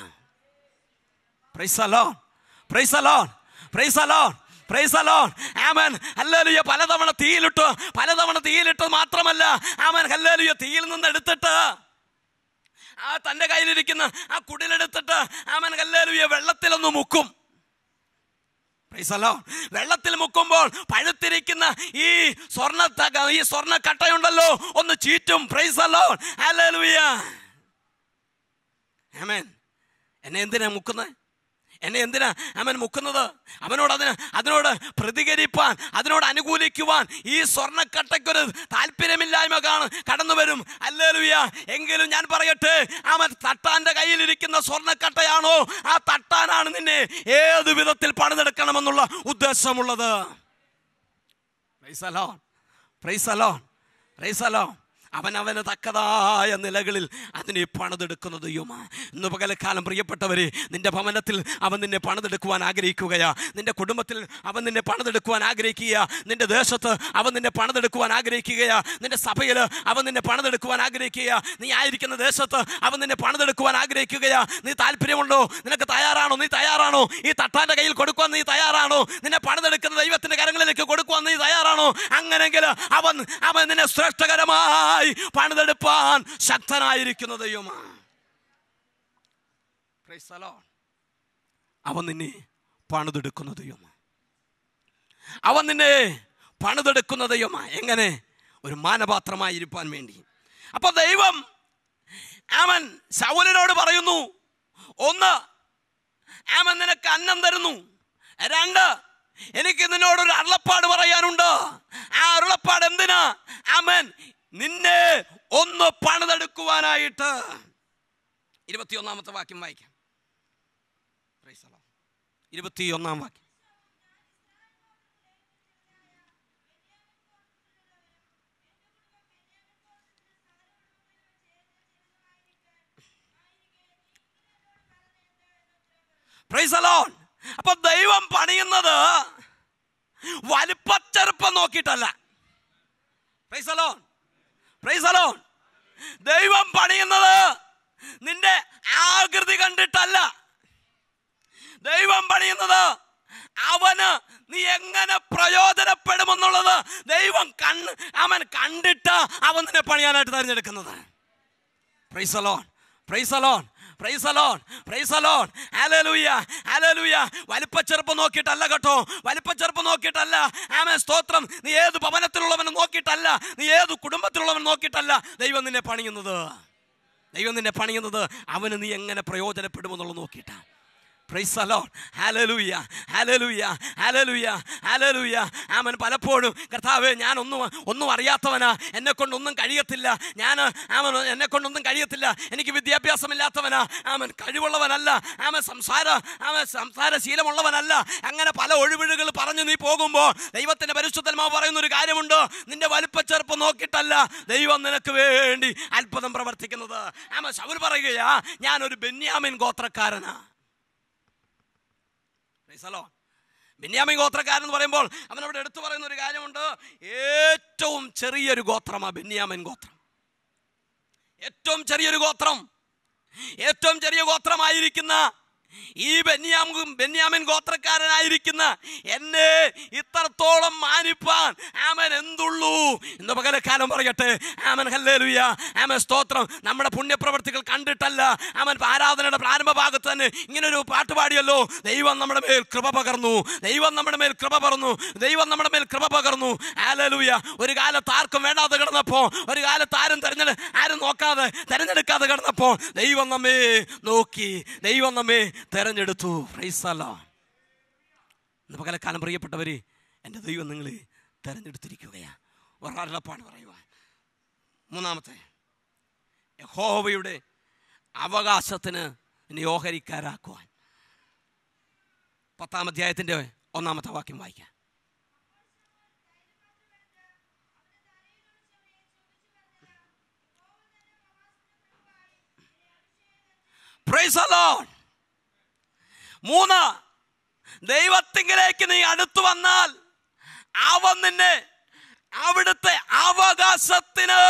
പ്രൈസലോ പ്രൈസലോ പ്രൈസലോ പ്രൈസലോൺ ആമൻ ഹല്ലേലൂയ പലതവണ തീയിലിട്ടു പലതവണ തീയിലിട്ട് മാത്രമല്ല ആമൻ ഹല്ലേലൂയ തീയിൽ നിന്ന് എടുത്തിട്ട് ആ തൻ്റെ കയ്യിലിരിക്കുന്ന ആ കുടിലെടുത്തിട്ട് ആമൻ ഹല്ലേലൂയ വെള്ളത്തിലൊന്ന് മുക്കും പ്രൈസലോ വെള്ളത്തിൽ മുക്കുമ്പോൾ പഴുത്തിരിക്കുന്ന ഈ സ്വർണ്ണ തക ഈ സ്വർണ്ണ കട്ടയുണ്ടല്ലോ ഒന്ന് ചീറ്റും പ്രൈസലോ ഹല്ലേലൂയ ആമേൻ എന്നെ എന്തിനാ മുക്കുന്നത് എന്നെ എന്തിനാ അവൻ മുക്കുന്നത് അവനോട് അതിന് അതിനോട് പ്രതികരിപ്പാൻ അതിനോട് അനുകൂലിക്കുവാൻ ഈ സ്വർണ്ണക്കട്ടയ്ക്കൊരു താല്പര്യമില്ലായ്മ കാണ കടന്നു വരും അല്ലേലുയ എങ്കിലും ഞാൻ പറയട്ടെ അവൻ തട്ടാന്റെ കയ്യിലിരിക്കുന്ന സ്വർണ്ണക്കട്ടയാണോ ആ തട്ടാനാണ് നിന്നെ ഏത് വിധത്തിൽ പണിതെടുക്കണമെന്നുള്ള ഉദ്ദേശമുള്ളത് പ്രൈസലോ പ്രൈസലോ പ്രൈസലോ അവൻ അവന് തക്കതായ നിലകളിൽ അതിനെ പണിതെടുക്കുന്ന ദൈവമാ ഇന്ന് പകലക്കാലം പ്രിയപ്പെട്ടവരെ നിന്റെ ഭവനത്തിൽ അവൻ നിന്നെ പണിതെടുക്കുവാൻ ആഗ്രഹിക്കുകയാ നിന്റെ കുടുംബത്തിൽ അവൻ നിന്നെ പണിതെടുക്കുവാൻ ആഗ്രഹിക്കുക നിന്റെ ദേശത്ത് അവൻ നിന്നെ പണിതെടുക്കുവാൻ ആഗ്രഹിക്കുകയാ നിന്റെ സഭയിൽ അവൻ നിന്നെ പണിതെടുക്കുവാൻ ആഗ്രഹിക്കുക നീ ആയിരിക്കുന്ന ദേശത്ത് അവൻ നിന്നെ പണിതെടുക്കുവാൻ ആഗ്രഹിക്കുകയാ നീ താല്പര്യമുണ്ടോ നിനക്ക് തയ്യാറാണോ നീ തയ്യാറാണോ ഈ തട്ടാന്റെ കയ്യിൽ കൊടുക്കുവാൻ നീ തയ്യാറാണോ നിന്നെ പണിതെടുക്കുന്ന ദൈവത്തിന്റെ കരങ്ങളിലേക്ക് കൊടുക്കുവാൻ നീ തയ്യാറാണോ അങ്ങനെങ്കിൽ അവൻ അവൻ നിന്നെ ശ്രേഷ്ഠകരമായി പണിതെടുപ്പാൻ ശക്തനായിരിക്കുന്ന ദൈവമാണ് Praise the Lord. അവൻ നിന്നെ പണിതെടുക്കുന്ന ദൈവമാണ് അവൻ നിന്നെ പണിതെടുക്കുന്ന ദൈവമാ എങ്ങനെ ഒരു മാനപാത്രമായി ഇരുപ്പാൻ വേണ്ടി അപ്പൊ ദൈവം അവൻ ശൗലിനോട് പറയുന്നു ഒന്ന് അവൻ നിനക്ക് അന്നം തരുന്നു രണ്ട് എനിക്ക് നിന്നോടൊരു അരുളപ്പാട് പറയാനുണ്ട് ആ അരുളപ്പാട് എന്തിനാ അവൻ നിന്നെ ഒന്ന് പണിതെടുക്കുവാനായിട്ട് ഇരുപത്തിയൊന്നാമത്തെ വാക്യം വായിക്കാം Praise the Lord. ഇരുപത്തിയൊന്നാം വാക്യം Praise the Lord. അപ്പൊ ദൈവം പണിയുന്നത് വലിപ്പച്ചെറുപ്പം നോക്കിയിട്ടല്ല Praise the Lord. Praise the Lord. ദൈവം പണിയുന്നത് നിന്റെ ആകൃതി കണ്ടിട്ടല്ല ദൈവം പണിയുന്നത് അവന് നീ എങ്ങനെ പ്രയോജനപ്പെടുമെന്നുള്ളത് ദൈവം കണ്ണ് അവൻ കണ്ടിട്ട് അവൻ നിന്നെ പണിയാനായിട്ട് തിരഞ്ഞെടുക്കുന്നത് പ്രൈസലോൺ പ്രൈസലോൺ പ്രൈസലോൺ പ്രൈസലോൺ ഹല്ലേലൂയ ഹല്ലേലൂയ വലിപ്പച്ചെറുപ്പം നോക്കിയിട്ടല്ല കേട്ടോ വലിപ്പച്ചെറുപ്പം നോക്കിയിട്ടല്ല ആമേ സ്തോത്രം നീ ഏത് ഭവനത്തിലുള്ളവനെ നോക്കിയിട്ടല്ല നീ ഏത് കുടുംബത്തിലുള്ളവൻ നോക്കിയിട്ടല്ല ദൈവം നിന്നെ പണിയുന്നത് ദൈവം നിന്നെ പണിയുന്നത് അവന് നീ എങ്ങനെ പ്രയോജനപ്പെടുമെന്നുള്ളത് നോക്കിയിട്ടാണ് പ്രൈസ് അലോ hallelujah hallelujah hallelujah hallelujah amen പലപ്പോഴും കർത്താവേ ഞാൻ ഒന്നും ഒന്നും അറിയാത്തവനാ എന്നെ കൊണ്ടൊന്നും കഴിയത്തില്ല ഞാൻ ആമൻ എന്നെ കൊണ്ടൊന്നും കഴിയത്തില്ല എനിക്ക് വിദ്യാഭ്യാസമില്ലാത്തവനാ ആമൻ കഴിവുള്ളവനല്ല ആമൻ സംസാര ആമൻ സംസാര ശീലമുള്ളവനല്ല അങ്ങനെ പല ഒഴിവിഴുകൾ പറഞ്ഞു നീ പോകുമ്പോൾ ദൈവത്തിന്റെ പരിശുദ്ധന്മാവ് പറയുന്ന ഒരു കാര്യമുണ്ട് നിന്റെ വലിപ്പച്ചെറുപ്പം നോക്കിയിട്ടല്ല ദൈവം നിനക്ക് വേണ്ടി അത്ഭുതം പ്രവർത്തിക്കുന്നത് ആമൻ ശൗൽ പറയുകയാ ഞാൻ ഒരു ബെന്യാമിൻ ഗോത്രക്കാരനാ പ്രൈസലോ ബെന്യാമിൻ ഗോത്രക്കാരൻ എന്ന് പറയുമ്പോൾ അവൻ അവിടെ എടുത്തു പറയുന്ന ഒരു കാര്യമുണ്ട് ഏറ്റവും ചെറിയൊരു ഗോത്രമാ ബെന്യാമിൻ ഗോത്രം ഏറ്റവും ചെറിയൊരു ഗോത്രം ഏറ്റവും ചെറിയ ഗോത്രമായിരിക്കുന്ന ഈ ബെന്യാം ബെന്യാമിൻ ഗോത്രക്കാരനായിരിക്കുന്ന എന്നെ ഇത്രത്തോളം മാനിപ്പാൻ ആമൻ എന്തുള്ളൂ ഇന്ന് പകലക്കാലം പറയട്ടെ ആമൻ ഹല്ലേലൂയ ആമൻ സ്തോത്രം നമ്മുടെ പുണ്യപ്രവർത്തികൾ കണ്ടിട്ടല്ല അവൻ ആരാധനയുടെ പ്രാരംഭ ഭാഗത്ത് തന്നെ ഇങ്ങനൊരു പാട്ട് പാടിയല്ലോ ദൈവം നമ്മുടെ മേൽ കൃപ പകർന്നു ദൈവം നമ്മുടെ മേൽ കൃപ പകർന്നു ദൈവം നമ്മുടെ മേൽ കൃപ പകർന്നു ആലലൂയ ഒരു കാലത്ത് ആർക്കും വേണ്ടാതെ കിടന്നപ്പോ ഒരു കാലത്ത് ആരും തെരഞ്ഞെടു ആരും നോക്കാതെ തെരഞ്ഞെടുക്കാതെ കിടന്നപ്പോൾ ദൈവം നമ്മെ നോക്കി ദൈവം നമ്മെ തെരഞ്ഞെടുത്തു പ്രൈസല്ല ഇന്ന് പകലക്കാലം പ്രിയപ്പെട്ടവരെ എൻ്റെ ദൈവം നിങ്ങളെ തെരഞ്ഞെടുത്തിരിക്കുകയാണ് ഒരളപ്പാണ് പറയുവാൻ മൂന്നാമത്തെ യഹോവയുടെ അവകാശത്തിന് ഇനി ഓഹരിക്കാരാക്കുവാൻ പത്താം അധ്യായത്തിൻ്റെ ഒന്നാമത്തെ വാക്യം വായിക്കാം Praise the Lord. മൂന്ന് ദൈവത്തിങ്കിലേക്ക് നീ അടുത്തു വന്നാൽ അവൻ നിന്നെ അവിടുത്തെ അവകാശത്തിന്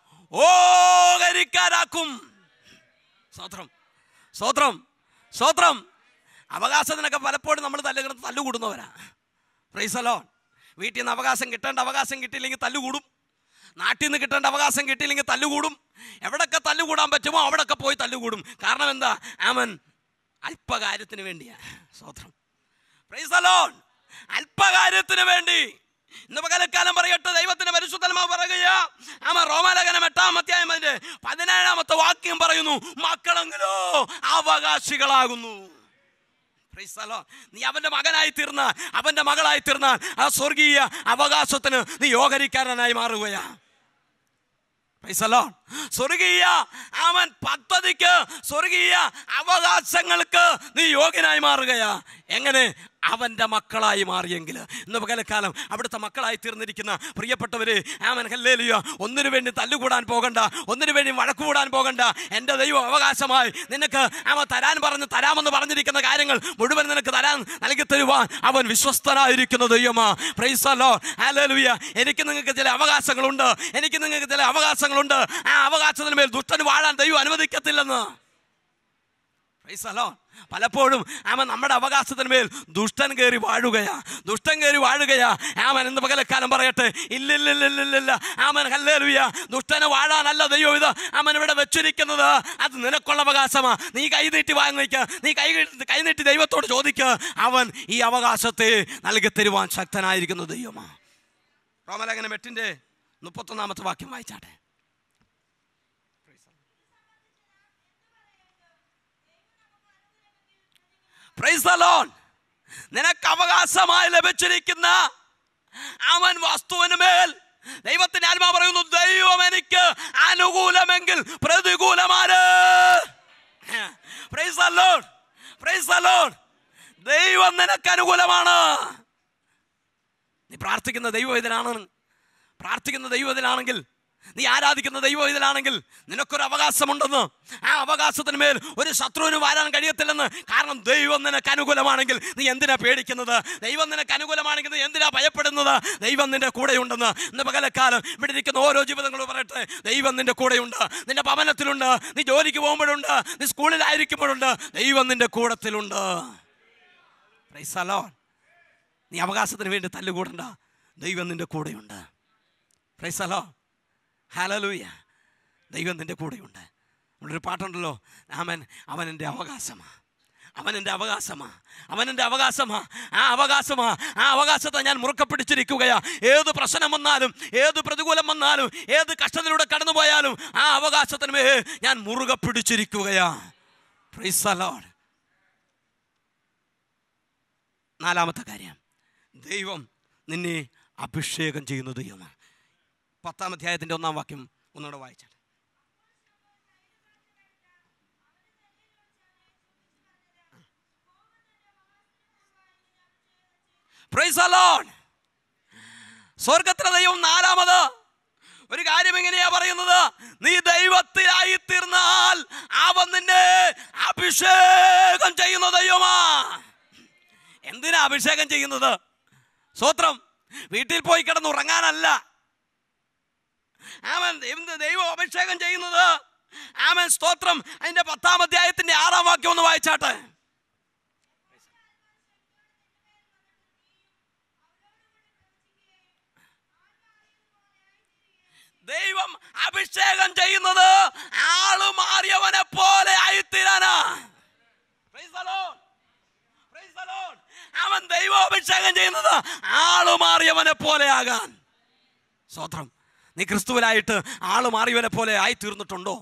ഓകരിക്കാരാക്കും സ്വത്രം സ്വത്രം സ്വത്രം അവകാശത്തിനൊക്കെ പലപ്പോഴും നമ്മൾ തല്ലുകിടന്ന് തല്ലുകൂടുന്നവരാ പ്രൈസലോ വീട്ടിൽ നിന്ന് അവകാശം കിട്ടേണ്ട അവകാശം കിട്ടിയില്ലെങ്കിൽ തല്ലുകൂടും നാട്ടിൽ നിന്ന് കിട്ടേണ്ട അവകാശം കിട്ടിയില്ലെങ്കിൽ തല്ലുകൂടും എവിടൊക്കെ തല്ലുകൂടാൻ പറ്റുമോ അവിടൊക്കെ പോയി തല്ലുകൂടും കാരണം എന്താ ആമൻ അല്പകാര്യത്തിന് വേണ്ടിയാ സ്വത്രം പ്രൈസലോൺ അല്പകാര്യത്തിന് വേണ്ടി ഇന്ന് പകലക്കാലം പറയട്ടെ ദൈവത്തിന്റെ പരിശുദ്ധന്മാവ് പറയുകയാ ആമ റോമാലേഖനം എട്ടാം അധ്യായം അതിന്റെ പതിനേഴാമത്തെ വാക്യം പറയുന്നു മക്കളെങ്കിലോ അവകാശികളാകുന്നു Praise the Lord. നീ അവന്റെ മകനായി തീർന്നാൽ അവന്റെ മകളായി തീർന്നാൽ ആ സ്വർഗീയ അവകാശത്തിന് നീ യോഹരിക്കാരനായി മാറുകയാ Praise the Lord. സ്വർഗീയ അവൻ പദ്ധതിക്ക് സ്വർഗീയ അവകാശങ്ങൾക്ക് നീ യോഗ്യനായി മാറുകയാ എങ്ങനെ അവൻ്റെ മക്കളായി മാറിയെങ്കിൽ ഇന്ന് പകലക്കാലം അവിടുത്തെ മക്കളായി തീർന്നിരിക്കുന്ന പ്രിയപ്പെട്ടവര് ആമൻ ഹല്ലേലിയ ഒന്നിനു വേണ്ടി തല്ലുകൂടാൻ പോകണ്ട ഒന്നിനു വേണ്ടി വഴക്കുകൂടാൻ പോകണ്ട എൻ്റെ ദൈവം അവകാശമായി നിനക്ക് അവൻ തരാൻ പറഞ്ഞ് തരാമെന്ന് പറഞ്ഞിരിക്കുന്ന കാര്യങ്ങൾ മുഴുവൻ നിനക്ക് തരാൻ നൽകി തരുവാൻ അവൻ വിശ്വസ്തനായിരിക്കുന്ന ദൈവമാ പ്രൈസല്ലോ ഹല്ലേലൂയ എനിക്ക് നിങ്ങൾക്ക് ചില അവകാശങ്ങളുണ്ട് എനിക്ക് നിങ്ങൾക്ക് ചില അവകാശങ്ങളുണ്ട് ആ അവകാശത്തിന് മേൽ ദുഷ്ടന് വാഴാൻ ദൈവം അനുവദിക്കത്തില്ലെന്ന് Praise the Lord. പലപ്പോഴും അവൻ നമ്മുടെ അവകാശത്തിന് മേൽ ദുഷ്ടൻ കയറി വാഴുകയാ ദുഷ്ടൻ കയറി വാഴുകയാ ആമൻ എന്ന് പകലക്കാലം പറയട്ടെ ഇല്ലില്ലില്ലില്ല ആമൻ ഹല്ലേലുയ ദുഷ്ടനെ വാഴാനല്ല ദൈവം ഇത് അവൻ ഇവിടെ വെച്ചിരിക്കുന്നത് അത് നിനക്കുള്ള അവകാശമാ നീ കൈ നീട്ടി വാങ്ങിക്ക നീ കൈ കൈ നീട്ടി ദൈവത്തോട് ചോദിക്ക അവൻ ഈ അവകാശത്തെ നൽകി തരുവാൻ ശക്തനായിരിക്കുന്ന ദൈവമാ റോമലേഖനം എട്ടിന്റെ മുപ്പത്തൊന്നാമത്തെ വാക്യം വായിച്ചാട്ടെ പ്രൈസ് ദ ലോർഡ് നിനക്ക് അവകാശമായി ലഭിച്ചിരിക്കുന്ന അവൻ വസ്തുവിന് മേൽ ദൈവത്തിന്റെ ആത്മാ പറയുന്നു ദൈവം എനിക്ക് അനുകൂലമെങ്കിൽ പ്രതികൂലമാര് praise the Lord praise the Lord ദൈവം നിനക്ക് അനുകൂലമാണ് നീ പ്രാർത്ഥിക്കുന്ന ദൈവം ഇതിലാണ് പ്രാർത്ഥിക്കുന്ന ദൈവം ഇതിലാണെങ്കിൽ നീ ആരാധിക്കുന്ന ദൈവം ഇതിലാണെങ്കിൽ നിനക്കൊരു അവകാശമുണ്ടെന്ന് ആ അവകാശത്തിന് മേൽ ഒരു ശത്രുവിന് വരാൻ കഴിയത്തില്ലെന്ന് കാരണം ദൈവം നിനക്ക് അനുകൂലമാണെങ്കിൽ നീ എന്തിനാ പേടിക്കുന്നത് ദൈവം നിനക്ക് അനുകൂലമാണെങ്കിൽ നീ എന്തിനാ ഭയപ്പെടുന്നത് ദൈവം നിന്റെ കൂടെയുണ്ടെന്ന് ഇന്ന് പകലക്കാലം ഇവിടെ ഇരിക്കുന്ന ഓരോ ജീവിതങ്ങളും പറയട്ടെ ദൈവം നിന്റെ കൂടെയുണ്ട് നിന്റെ ഭവനത്തിലുണ്ട് നീ ജോലിക്ക് പോകുമ്പോഴുണ്ട് നീ സ്കൂളിലായിരിക്കുമ്പോഴുണ്ട് ദൈവം നിന്റെ കൂടത്തിലുണ്ട് Praise the Lord. നീ അവകാശത്തിന് വേണ്ടി തല്ലുകൂടണ്ട ദൈവം നിന്റെ കൂടെയുണ്ട് പ്രൈസലോ ഹലലൂയ ദൈവം നിന്റെ കൂടെയുണ്ട് നമ്മളൊരു പാട്ടുണ്ടല്ലോ അവൻ അവൻ എൻ്റെ അവകാശമാണ് അവൻ എൻ്റെ അവകാശമാ അവൻ എൻ്റെ അവകാശമാ ആ അവകാശമാ ആ അവകാശത്തെ ഞാൻ മുറുക്ക പിടിച്ചിരിക്കുകയാ ഏത് പ്രശ്നം വന്നാലും ഏത് പ്രതികൂലം വന്നാലും ഏത് കഷ്ടത്തിലൂടെ കടന്നുപോയാലും ആ അവകാശത്തിനുമേ ഞാൻ മുറുകെ പിടിച്ചിരിക്കുകയാ Praise the Lord. നാലാമത്തെ കാര്യം ദൈവം നിന്നെ അഭിഷേകം ചെയ്യുന്ന ദൈവമാണ് പത്താം അധ്യായത്തിൻ്റെ ഒന്നാം വാക്യം ഒന്നുകൂടെ വായിച്ചാൽ പ്രൈസ് അലോൺ സ്വർഗത്തിലെ ദൈവം നാലാമത് ഒരു കാര്യം എങ്ങനെയാ പറയുന്നത് നീ ദൈവത്തിലായി തീർന്നാൽ അവൻ നിന്നെ അഭിഷേകം ചെയ്യുന്ന ദൈവമാ എന്തിനാ അഭിഷേകം ചെയ്യുന്നത് സ്വത്രം വീട്ടിൽ പോയി കിടന്ന് ഉറങ്ങാനല്ല ആമൻ എന്ത് ദൈവം അഭിഷേകം ചെയ്യുന്നത് ആമൻ സ്തോത്രം അതിന്റെ പത്താം അധ്യായത്തിന്റെ ആറാം വാക്യം ഒന്ന് വായിച്ചാട്ടെ ദൈവം അഭിഷേകം ചെയ്യുന്നത് ആള് മാറിയവനെ പോലെ ആയിത്തീരാനാ Praise the Lord. Praise the Lord. അവൻ ദൈവം അഭിഷേകം ചെയ്യുന്നത് ആള് മാറിയവനെ പോലെ ആകാൻ സ്വത്രം നീ ക്രിസ്തുവിലായിട്ട് ആള് മാറിയവനെ പോലെ ആയി തീർന്നിട്ടുണ്ടോ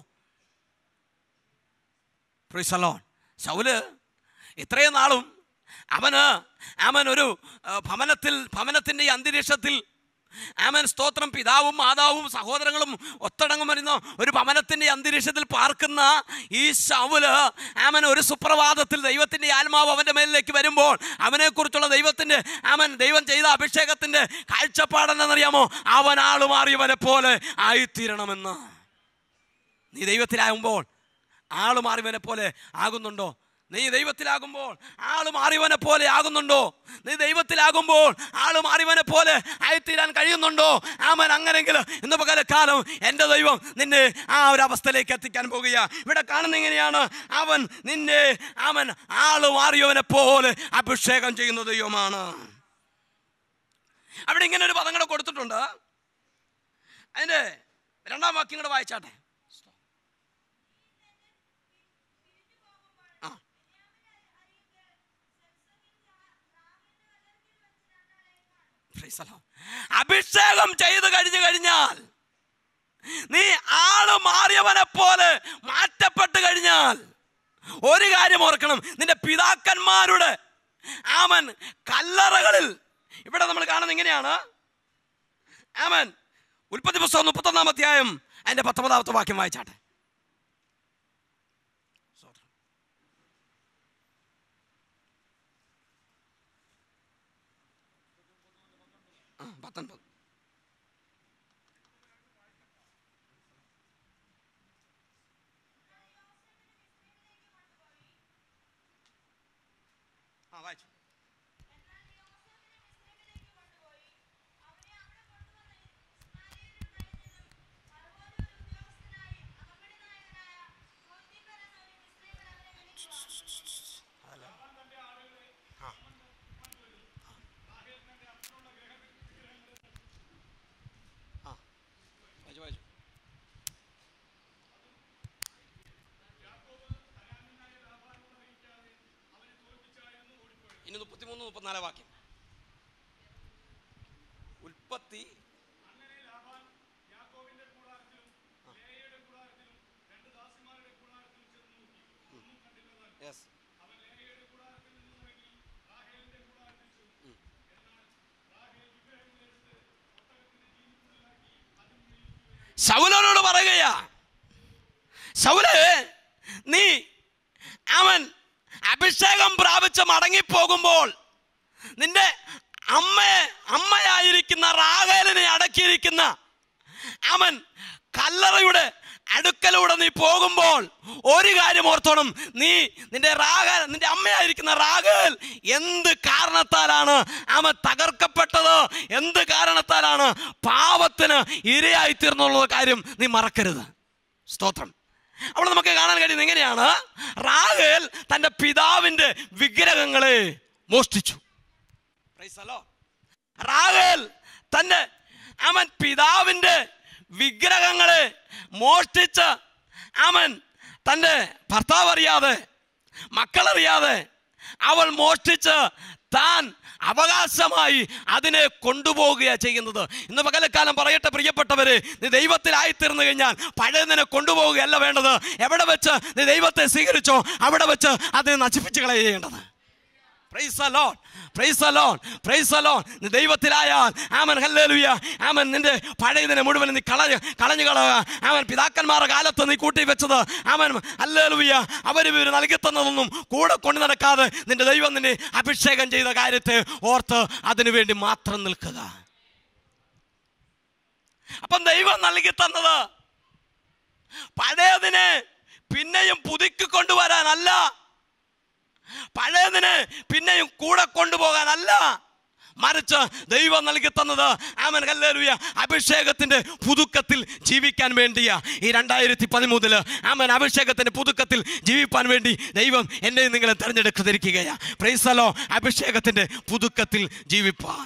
പ്രിസലോൺ ശൗല് ഇത്രയും നാളും അവന് അവൻ ഒരു ആ, ഭവനത്തിൽ ഭവനത്തിൻ്റെ ഈ അന്തരീക്ഷത്തിൽ ആമൻ സ്തോത്രം പിതാവും മാതാവും സഹോദരങ്ങളും ഒത്തടങ്ങും വരുന്ന ഒരു ഭവനത്തിൻ്റെ അന്തരീക്ഷത്തിൽ പാർക്കുന്ന ഈ ശൗല് ആമൻ ഒരു സുപ്രഭാതത്തിൽ ദൈവത്തിൻ്റെ ആത്മാവ് അവൻ്റെ മേലിലേക്ക് വരുമ്പോൾ അവനെക്കുറിച്ചുള്ള ദൈവത്തിൻ്റെ ആമൻ ദൈവം ചെയ്ത അഭിഷേകത്തിൻ്റെ കാഴ്ചപ്പാടെന്നറിയാമോ അവൻ ആള് മാറിയവനെ പോലെ ആയിത്തീരണമെന്ന് നീ ദൈവത്തിലാകുമ്പോൾ ആള് മാറിയവനെ പോലെ ആകുന്നുണ്ടോ നീ ദൈവത്തിലാകുമ്പോൾ ആള് മാറിയവനെ പോലെ ആകുന്നുണ്ടോ നീ ദൈവത്തിലാകുമ്പോൾ ആള് മാറിയവനെ പോലെ ആയിത്തീരാൻ കഴിയുന്നുണ്ടോ ആമൻ അങ്ങനെങ്കിൽ ഇന്ന് പകലക്കാലം എൻ്റെ ദൈവം നിന്നെ ആ ഒരു അവസ്ഥയിലേക്ക് എത്തിക്കാൻ പോകുക ഇവിടെ കാണുന്ന ഇങ്ങനെയാണ് അവൻ നിന്നെ അവൻ ആള് മാറിയവനെ പോലെ അഭിഷേകം ചെയ്യുന്ന ദൈവമാണ് അവിടെ ഇങ്ങനെ ഒരു പദം കൂടെ കൊടുത്തിട്ടുണ്ട് അതിൻ്റെ രണ്ടാം വാക്യം കൂടെ വായിച്ചാട്ടെ ആ Praise the Lord. അഭിഷേകം ചെയ്ത് കഴിഞ്ഞു കഴിഞ്ഞാൽ നീ ആള് മാറിയവനെ പോലെ മാറ്റപ്പെട്ട് കഴിഞ്ഞാൽ ഒരു കാര്യം ഓർക്കണം നിന്റെ പിതാക്കന്മാരുടെ ആമൻ കല്ലറകളിൽ ഇവിടെ നമ്മൾ കാണുന്നത് ഇങ്ങനെയാണ് ആമൻ ഉൽപ്പത്തി പുസ്തകം മുപ്പത്തൊന്നാം അധ്യായം അതിന്റെ പത്തൊമ്പതാമത്തെ വാക്യം വായിച്ചാട്ടെ ആ, പത്തൊൻപത് ആ വായിച്ചു ആ വായിച്ചു വായിച്ചു ഇനി മുപ്പത്തിമൂന്ന് മുപ്പത്തിനാല് വാക്യം ഉൽപ്പത്തി യെസ് ശൗലോനോട് പറയുകയാ ശൗല് നീ അവൻ അഭിഷേകം പ്രാപിച്ച് മടങ്ങിപ്പോകുമ്പോൾ നിന്റെ അമ്മയെ അമ്മയായിരിക്കുന്ന റാഹേലിനെ അടക്കിയിരിക്കുന്ന അവൻ കല്ലറയുടെ അടുക്കലൂടെ നീ പോകുമ്പോൾ ഒരു കാര്യം ഓർത്തോണം നീ നിന്റെ റാഗൽ നിന്റെ അമ്മയായിരിക്കുന്ന റാഗൽ എന്ത് കാരണത്താലാണ് അവൻ തകർക്കപ്പെട്ടത് എന്ത് കാരണത്താലാണ് പാവത്തിന് ഇരയായി തീർന്നുള്ള കാര്യം നീ മറക്കരുത് സ്തോത്രം അവിടെ നമുക്ക് കാണാൻ കഴിയുന്നത് എങ്ങനെയാണ് റാഹേൽ തൻ്റെ പിതാവിൻ്റെ വിഗ്രഹങ്ങളെ മോഷ്ടിച്ചു Praise the Lord. റാഹേൽ തൻ്റെ അവൻ പിതാവിൻ്റെ വിഗ്രഹങ്ങളെ മോഷ്ടിച്ച് അവൻ തൻ്റെ ഭർത്താവ് അറിയാതെ മക്കളറിയാതെ അവൾ മോഷ്ടിച്ച് താൻ അവകാശമായി അതിനെ കൊണ്ടുപോവുകയാ ചെയ്യുന്നത് ഇന്ന് പകലക്കാലം പറയട്ടെ പ്രിയപ്പെട്ടവര് നീ ദൈവത്തിലായിത്തീർന്നു കഴിഞ്ഞാൽ പഴയതിനെ കൊണ്ടുപോവുകയല്ല വേണ്ടത് എവിടെ വെച്ച് നീ ദൈവത്തെ സ്വീകരിച്ചോ അവിടെ വെച്ച് അതിനെ നശിപ്പിച്ച് കളയേണ്ടത് price alone price alone price alone നീ ദൈവത്തിലായാൽ ആമൻ ഹല്ലേലൂയ ആമൻ നിന്റെ പഴയതിനെ മുഴുവൻ നീ കളഞ്ഞ് കളഞ്ഞു കളയുക ആമൻ പിതാക്കന്മാരുടെ കാലത്ത് നീ കൂട്ടി വെച്ചത് ആമൻ ഹല്ലേലൂയ അവർ ഇവർ നൽകി തന്നതൊന്നും കൂടെ കൊണ്ടു നടക്കാതെ നിന്റെ ദൈവം നിന്നെ അഭിഷേകം ചെയ്ത കാര്യത്തെ ഓർത്ത് അതിനു വേണ്ടി മാത്രം നിൽക്കുക അപ്പം ദൈവം നൽകി തന്നത് പഴയതിനെ പിന്നെയും പുതുക്കി കൊണ്ടുവരാനല്ല പഴയതിന് പിന്നെയും കൂടെ കൊണ്ടുപോകാനല്ല മറിച്ച് ദൈവം നൽകി തന്നത് ആമൻ ഹല്ലേലൂയ അഭിഷേകത്തിന്റെ പുതുക്കത്തിൽ ജീവിക്കാൻ വേണ്ടിയാ ഈ രണ്ടായിരത്തി പതിമൂന്നില് ആമൻ അഭിഷേകത്തിന്റെ പുതുക്കത്തിൽ ജീവിപ്പാൻ വേണ്ടി ദൈവം എന്നെ നിങ്ങളെ തിരഞ്ഞെടുത്തിരിക്കുകയാ പ്രൈസലോ അഭിഷേകത്തിന്റെ പുതുക്കത്തിൽ ജീവിപ്പാൻ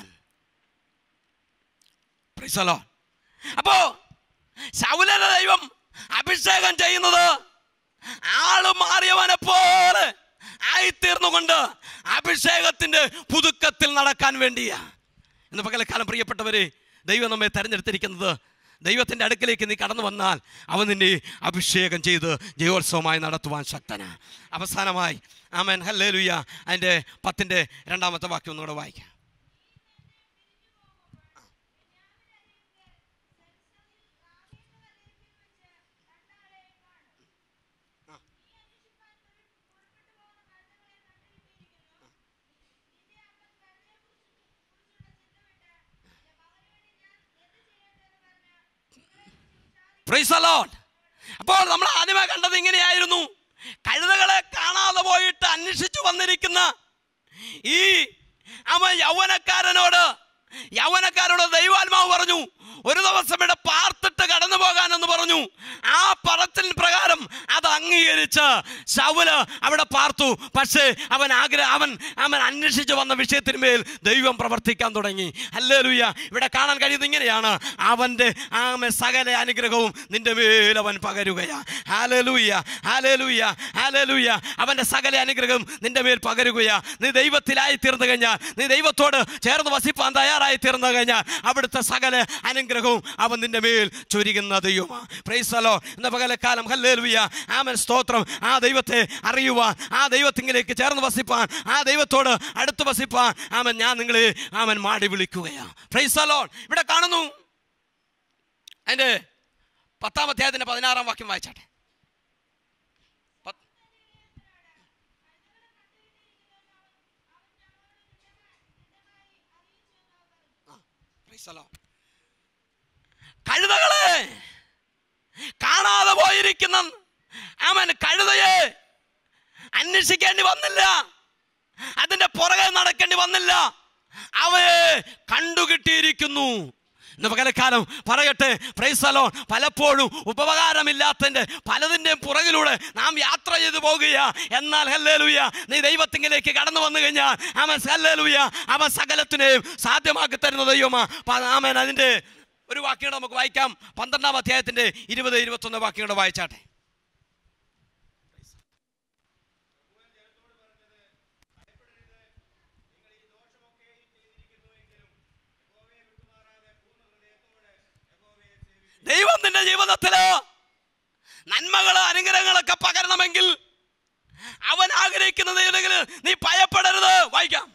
പ്രൈസലോ അപ്പോ ശൗലന്റെ ദൈവം അഭിഷേകം ചെയ്യുന്നത് ആള് മാറിയവനെ പോലെ ആയിത്തീർന്നുകൊണ്ട് അഭിഷേകത്തിന്റെ പുതുക്കത്തിൽ നടക്കാൻ വേണ്ടിയാ ഇന്ന് പകലക്കാലം പ്രിയപ്പെട്ടവരെ ദൈവം നമ്മെ തെരഞ്ഞെടുത്തിരിക്കുന്നത് ദൈവത്തിൻ്റെ അടുക്കലേക്ക് നീ കടന്നു വന്നാൽ അവൻ നിന്നെ അഭിഷേകം ചെയ്ത് ജയോത്സവമായി നടത്തുവാൻ ശക്തനാ അവസാനമായി ആമൻ ഹല്ലേലൂയ അതിൻ്റെ പത്തിൻ്റെ രണ്ടാമത്തെ വാക്യം ഒന്നുകൂടെ വായിക്കാം Praise the Lord. അപ്പോൾ നമ്മൾ ആദ്യമേ കണ്ടത് ഇങ്ങനെയായിരുന്നു കഴുതകളെ കാണാതെ പോയിട്ട് അന്വേഷിച്ചു വന്നിരിക്കുന്ന ഈ അവൻ യൗവനക്കാരനോട് യൗവനക്കാരോട് ദൈവാത്മാവ് പറഞ്ഞു ഒരു ദിവസം ഇവിടെ പാർത്തിട്ട് കടന്നു പോകാനെന്ന് പറഞ്ഞു ആ പറച്ചിൽ പ്രകാരം അത് അംഗീകരിച്ച് ശൗല് അവിടെ പാർത്തു പക്ഷേ അവൻ ആഗ്രഹ അവൻ അവൻ അന്വേഷിച്ച് വന്ന വിഷയത്തിന്മേൽ ദൈവം പ്രവർത്തിക്കാൻ തുടങ്ങി അല്ലേലൂയ ഇവിടെ കാണാൻ കഴിയുന്നത് ഇങ്ങനെയാണ് അവൻ്റെ ആമ സകല അനുഗ്രഹവും നിന്റെ മേൽ അവൻ പകരുകയാ ഹാലലൂയ ഹാലലൂയ ഹാലലൂയ അവൻ്റെ സകല അനുഗ്രഹം നിന്റെ മേൽ പകരുകയാ നീ ദൈവത്തിലായി തീർന്നു കഴിഞ്ഞാൽ നീ ദൈവത്തോട് ചേർന്ന് വസിപ്പാൻ തയ്യാറായി തീർന്നു കഴിഞ്ഞാൽ അവിടുത്തെ സകല അനുഗ്രഹവും അവൻ നിന്റെ മേൽ ചൊരികുന്ന ദൈവമാ പ്രൈസലോ എന്ന പകലക്കാലം ഹല്ലേലൂയ ആമൻ സ്തോത്രം ആ ദൈവത്തെ അറിയുവാൻ ആ ദൈവത്തിങ്കിലേക്ക് ചേർന്ന് വസിപ്പാൻ ആ ദൈവത്തോട് അടുത്ത് വസിപ്പാൻ ആമൻ ഞാൻ നിങ്ങളെ ആമൻ മാടി വിളിക്കുകയാ പ്രൈസലോൺ ഇവിടെ കാണുന്നു അതിൻ്റെ പത്താം അധ്യായത്തിൻ്റെ പതിനാറാം വാക്യം വായിച്ചാട്ടെ പത്ത്- ആ, praise the Lord. കഴുതകളെ കാണാതെ പോയിരിക്കുന്ന അവൻ കഴുതയെ അന്വേഷിക്കേണ്ടി വന്നില്ല അതിന്റെ പുറകെ നടക്കേണ്ടി വന്നില്ല അവയെ കണ്ടുകിട്ടിയിരിക്കുന്നു ഇന്ന് പകലക്കാലം പറയട്ടെ പ്രൈസലോൺ പലപ്പോഴും ഉപകാരമില്ലാത്തതിൻ്റെ പലതിൻ്റെയും പുറകിലൂടെ നാം യാത്ര ചെയ്തു പോകുക എന്നാൽ ഹല്ലേലൂയ നീ ദൈവത്തിങ്കിലേക്ക് കടന്നു വന്നു കഴിഞ്ഞാൽ അവൻ ഹല്ലേലൂയ അവൻ സകലത്തിനെയും സാധ്യമാക്കി തരുന്ന ദൈവമാ പ- ആമൻ അതിൻ്റെ ഒരു വാക്യം നമുക്ക് വായിക്കാം പന്ത്രണ്ടാം അധ്യായത്തിൻ്റെ ഇരുപത് ഇരുപത്തൊന്ന് വാക്യങ്ങൾ വായിച്ചാട്ടെ ദൈവം നിന്റെ ജീവിതത്തില് നന്മകള് അനുഗ്രഹങ്ങളൊക്കെ പകരണമെങ്കിൽ അവൻ ആഗ്രഹിക്കുന്നത് ഏതെങ്കിലും നീ ഭയപ്പെടരുത് വായിക്കാം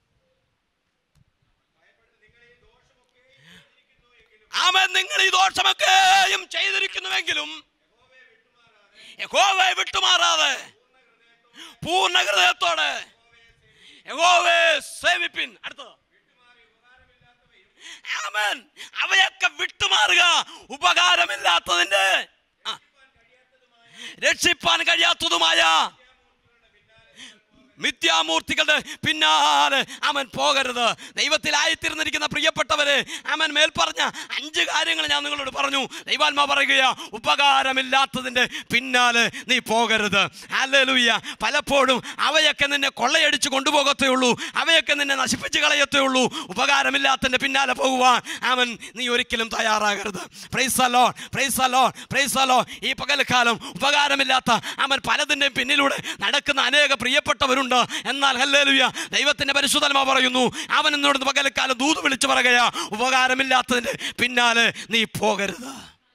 അവൻ നിങ്ങൾ ഈ ദോഷമൊക്കെയും ചെയ്തിരിക്കുന്നുവെങ്കിലും യഹോവയെ വിട്ടുമാറാതെ പൂർണ്ണ ഹൃദയത്തോടെ യഹോവയെ സേവിപ്പിൻ അടുത്തത് ആമേൻ അവയൊക്കെ വിട്ടുമാറുക ഉപകാരമില്ലാത്തതിന്റെ ആ. രക്ഷിപ്പാൻ കഴിയാത്തതുമായ മിഥ്യാമൂർത്തികളുടെ പിന്നാലെ അവൻ പോകരുത് ദൈവത്തിലായിത്തീർന്നിരിക്കുന്ന പ്രിയപ്പെട്ടവരെ അവൻ മേൽ പറഞ്ഞ അഞ്ച് കാര്യങ്ങൾ ഞാൻ നിങ്ങളോട് പറഞ്ഞു ദൈവാത്മാ പറയുകയാ ഉപകാരമില്ലാത്തതിൻ്റെ പിന്നാലെ നീ പോകരുത് ഹല്ലേലൂയ പലപ്പോഴും അവയൊക്കെ നിന്നെ കൊള്ളയടിച്ച് കൊണ്ടുപോകത്തേ ഉള്ളൂ അവയൊക്കെ നിന്നെ നശിപ്പിച്ച് കളയത്തേ ഉള്ളൂ ഉപകാരമില്ലാത്തതിൻ്റെ പിന്നാലെ പോകുവാൻ അവൻ നീ ഒരിക്കലും തയ്യാറാകരുത് പ്രൈസലോ പ്രൈസലോ പ്രൈസലോ ഈ പകൽക്കാലം ഉപകാരമില്ലാത്ത അവൻ പലതിൻ്റെയും പിന്നിലൂടെ നടക്കുന്ന അനേക പ്രിയപ്പെട്ടവരുണ്ട് എന്നാൽ ഹല്ലേലൂയ ദൈവത്തിന്റെ പരിശുദ്ധമ പറയുന്നു അവൻ എന്നോട് പകൽക്കാലം ദൂത് വിളിച്ചു പറയുകയാ ഉപകാരമില്ലാത്തതിൻ്റെ പിന്നാലെ നീ പോകരുത്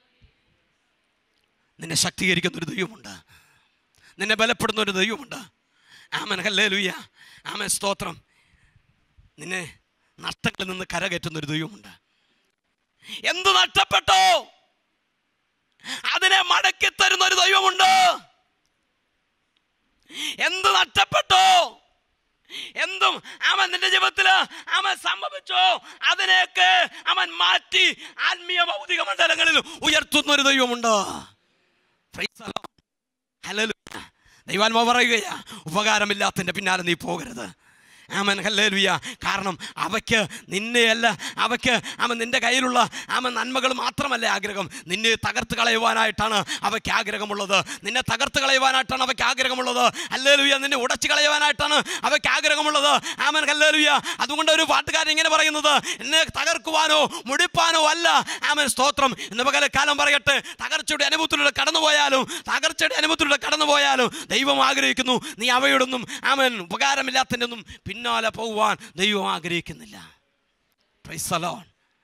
നിന്നെ ശക്തീകരിക്കുന്ന ഒരു ദൈവമുണ്ട് നിന്നെ ബലപ്പെടുന്ന ഒരു ദൈവമുണ്ട് ആമൻ ഹല്ലേലൂയ ആമൻ സ്തോത്രം നിന്നെ നഷ്ടങ്ങളിൽ നിന്ന് കരകയറ്റുന്ന ഒരു ദൈവമുണ്ട് എന്ത് നഷ്ടപ്പെട്ടോ അതിനെ മടക്കി തരുന്ന ഒരു ദൈവമുണ്ട് എന്ത് നഷ്ടപ്പെട്ടോ എന്തും അവൻ നിന്റെ ജീവിതത്തിൽ അവൻ സംഭവിച്ചോ അതിനെയൊക്കെ അവൻ മാറ്റി ആത്മീയ ഭൗതിക മണ്ഡലങ്ങളിൽ ഉയർത്തുന്ന ഒരു ദൈവമുണ്ട് Praise the Lord. Hallelujah. ദൈവാത്മാ പറയുകയാ ഉപകാരമില്ലാത്തതിൻ്റെ പിന്നാലെ നീ പോകരുത് ആമൻ ഹല്ലേലൂയ കാരണം അവയ്ക്ക് നിന്നെയല്ല അവയ്ക്ക് അവൻ നിന്റെ കയ്യിലുള്ള അവൻ നന്മകൾ മാത്രമല്ല ആഗ്രഹം നിന്നെ തകർത്ത് കളയുവാനായിട്ടാണ് അവയ്ക്ക് ആഗ്രഹമുള്ളത് നിന്നെ തകർത്ത് കളയുവാനായിട്ടാണ് അവയ്ക്ക് ആഗ്രഹമുള്ളത് ഹല്ലേലൂയ നിന്നെ ഉടച്ചു കളയുവാനായിട്ടാണ് അവയ്ക്ക് ആഗ്രഹമുള്ളത് ആമൻ ഹല്ലേലൂയ അതുകൊണ്ട് ഒരു പാട്ടുകാരൻ ഇങ്ങനെ പറയുന്നത് എന്നെ തകർക്കുവാനോ മുടിപ്പാനോ അല്ല ആമൻ സ്തോത്രം ഇന്ന് പകല കാലം പറയട്ടെ തകർച്ചയുടെ അനുഭവത്തിലൂടെ കടന്നുപോയാലും തകർച്ചയുടെ അനുഭവത്തിലൂടെ കടന്നുപോയാലും ദൈവം ആഗ്രഹിക്കുന്നു നീ അവയോടൊന്നും ആമൻ ഉപകാരമില്ലാത്തതിൻ്റെ ഒന്നും പിന്നാലെ പോകുവാൻ ദൈവം ആഗ്രഹിക്കുന്നില്ല Praise the Lord.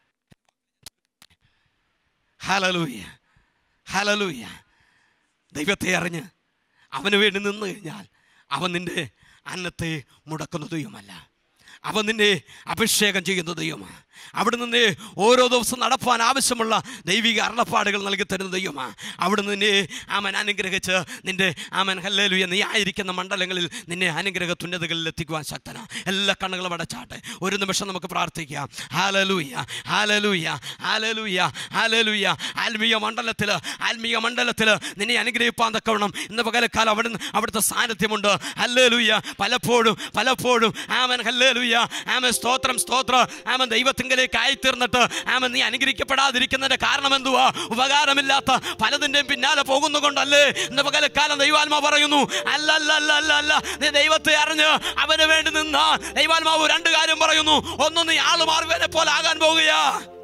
Hallelujah. Hallelujah. ദൈവത്തെ അറിഞ്ഞ് അവന് വേണ്ടി നിന്ന് കഴിഞ്ഞാൽ അവൻ നിന്റെ അന്നത്തെ മുടക്കുന്ന ദൈവമല്ല അവൻ നിന്നെ അഭിഷേകം ചെയ്യുന്ന ദൈവമാണ് അവിടെ നിന്ന് ഓരോ ദിവസം നടപ്പാൻ ആവശ്യമുള്ള ദൈവിക അരുളപ്പാടുകൾ നൽകി തരുന്ന ദൈവമാണ് അവിടെ നിന്നെ ആമൻ അനുഗ്രഹിച്ച് നിന്റെ ആമൻ ഹല്ലേലൂയ നീ ആയിരിക്കുന്ന മണ്ഡലങ്ങളിൽ നിന്നെ അനുഗ്രഹ തുന്നതകളിൽ എത്തിക്കുവാൻ ശക്തനാ എല്ലാ കണ്ണുകളും അടച്ചാട്ടെ ഒരു നിമിഷം നമുക്ക് പ്രാർത്ഥിക്കാം ഹാലലൂയ ഹാലലൂയ ഹാലലൂയ ഹാലലൂയ ആത്മീയ മണ്ഡലത്തിൽ ആത്മീയ മണ്ഡലത്തിൽ നിന്നെ അനുഗ്രഹിപ്പാൻ തക്കവണ്ണം ഇന്ന് പകലക്കാലം അവിടെ അവിടുത്തെ സാന്നിധ്യമുണ്ട് ഹല്ലേലൂയ പലപ്പോഴും പലപ്പോഴും ആമൻ ഹല്ലേലൂയ ആമൻ സ്തോത്രം സ്തോത്രം ആമൻ ദൈവത്തിങ്കലേക്ക് ആയിത്തീർന്നിട്ട് ആമൻ നീ അനുഗ്രഹിക്കപ്പെടാതിരിക്കുന്നതിന്റെ കാരണം എന്തുവാ ഉപകാരമില്ലാത്ത പലതിൻ്റെയും പിന്നാലെ പോകുന്ന കൊണ്ടല്ലേ ഇന്ന് പകലക്കാലം ദൈവാത്മാ പറയുന്നു അല്ല അല്ല അല്ല അല്ല അല്ല നീ ദൈവത്തെ അറിഞ്ഞ് അവന് വേണ്ടി നിന്ന ദൈവാത്മാവ് രണ്ട് കാര്യം പറയുന്നു ഒന്ന് നീ ആള് മാറുവനെ പോലെ ആകാൻ പോവുകയാ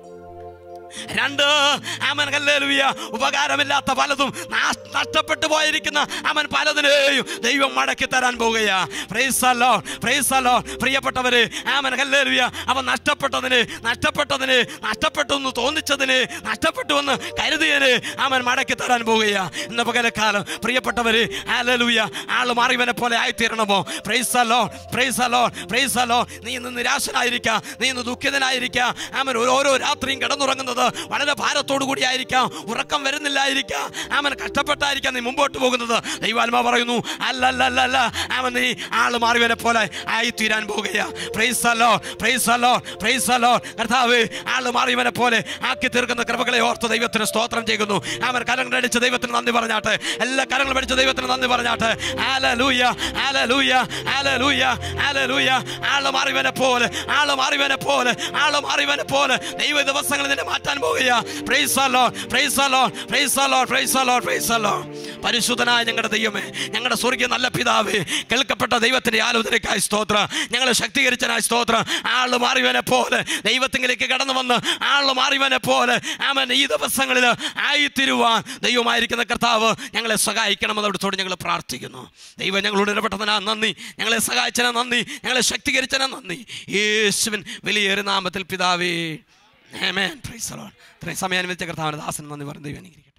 രണ്ട് അവൻ ഹല്ലേലൂയ ഉപകാരമില്ലാത്ത പലതും നാ- നഷ്ടപ്പെട്ടു പോയിരിക്കുന്ന അവൻ പലതിനെയും ദൈവം മടക്കി തരാൻ പോവുകയാ പ്രൈസല്ലോ പ്രൈസല്ലോ പ്രിയപ്പെട്ടവര് അവൻ ഹല്ലേലൂയ അവൻ നഷ്ടപ്പെട്ടതിന് നഷ്ടപ്പെട്ടതിന് നഷ്ടപ്പെട്ടു എന്ന് തോന്നിച്ചതിന് നഷ്ടപ്പെട്ടു എന്ന് കരുതിയതിന് അവൻ മടക്കി തരാൻ പോവുകയാ ഇന്ന് പകലക്കാലം പ്രിയപ്പെട്ടവര് ഹല്ലേലൂയ ആള് മാറിയവനെ പോലെ ആയിത്തീരണമോ പ്രൈസല്ലോ പ്രൈസല്ലോ പ്രൈസല്ലോ നീ ഇന്ന് നിരാശനായിരിക്കാം നീ ഇന്ന് ദുഃഖിതനായിരിക്കാം അവൻ ഓരോ രാത്രിയും കിടന്നുറങ്ങുന്നത് വളരെ ഭാരത്തോടു കൂടിയായിരിക്കാം ഉറക്കം വരുന്നില്ലായിരിക്കാം അവൻ കഷ്ടപ്പെട്ടായിരിക്കാം നീ മുമ്പോട്ട് പോകുന്നത് ദൈവാത്മാ പറയുന്നു അല്ല അല്ല അല്ല അല്ല അവൻ നീ ആള് മാറിയവനെ പോലെ ആയിത്തീരാൻ പോകുകയാ പ്രൈസല്ലോ പ്രൈസല്ലോ പ്രൈസല്ലോ കർത്താവ് ആള് മാറിയവനെ പോലെ ആക്കി തീർക്കുന്ന കൃപകളെ ഓർത്ത് ദൈവത്തിന് സ്തോത്രം ചെയ്യുന്നു അവൻ കരങ്ങൾ അടിച്ച് ദൈവത്തിന് നന്ദി പറഞ്ഞാട്ടെ എല്ലാ കരങ്ങൾ അടിച്ച് ദൈവത്തിന് നന്ദി പറഞ്ഞാട്ടെ ആലലൂയ ആലലൂയ ആലലൂയ ആലലൂയ ആള് മാറിയവനെ പോലെ ആള് മാറിയവനെ പോലെ ആള് മാറിയവനെ പോലെ ദൈവ ദിവസങ്ങൾ നിന്നെ മാറ്റാൻ പോകുകയാ പ്രൈസ് അല്ലോ പ്രൈസ് അല്ലോ പ്രൈസ് അല്ലോ പ്രൈസ് അല്ലോ പ്രൈസ് അല്ലോ പരിശുദ്ധനായ ഞങ്ങളുടെ ദൈവമേ ഞങ്ങളുടെ സ്വർഗീയ നല്ല പിതാവേ കേൾക്കപ്പെട്ട ദൈവത്തിന്റെ ആലോചനയ്ക്കായി സ്തോത്ര ഞങ്ങളെ ശക്തീകരിച്ചനായി സ്തോത്ര ആള് മാറിയവനെ പോലെ ദൈവത്തിങ്കിലേക്ക് കടന്നു വന്ന് ആള് മാറിയവനെ പോലെ അവൻ ഈ ദിവസങ്ങളിൽ ആയിത്തീരുവാൻ ദൈവമായിരിക്കുന്ന കർത്താവ് ഞങ്ങളെ സഹായിക്കണമെന്ന് അവിടുത്തോട് ഞങ്ങൾ പ്രാർത്ഥിക്കുന്നു ദൈവം ഞങ്ങളോട് ഇടപെട്ടതിനാ നന്ദി ഞങ്ങളെ സഹായിച്ചതിനാ നന്ദി ഞങ്ങളെ ശക്തീകരിച്ചതിനാ നന്ദി യേശുവിൻ വലിയേറെ നാമത്തിൽ പിതാവേ ആമേൻ പ്രൈസ് ദി ലോർഡ് ഇത്രയും സമയം അനുവദിച്ച കർത്താവിന് ദാസൻ നന്ദി പറഞ്ഞു ദൈവം അനുഗ്രഹിക്കട്ടെ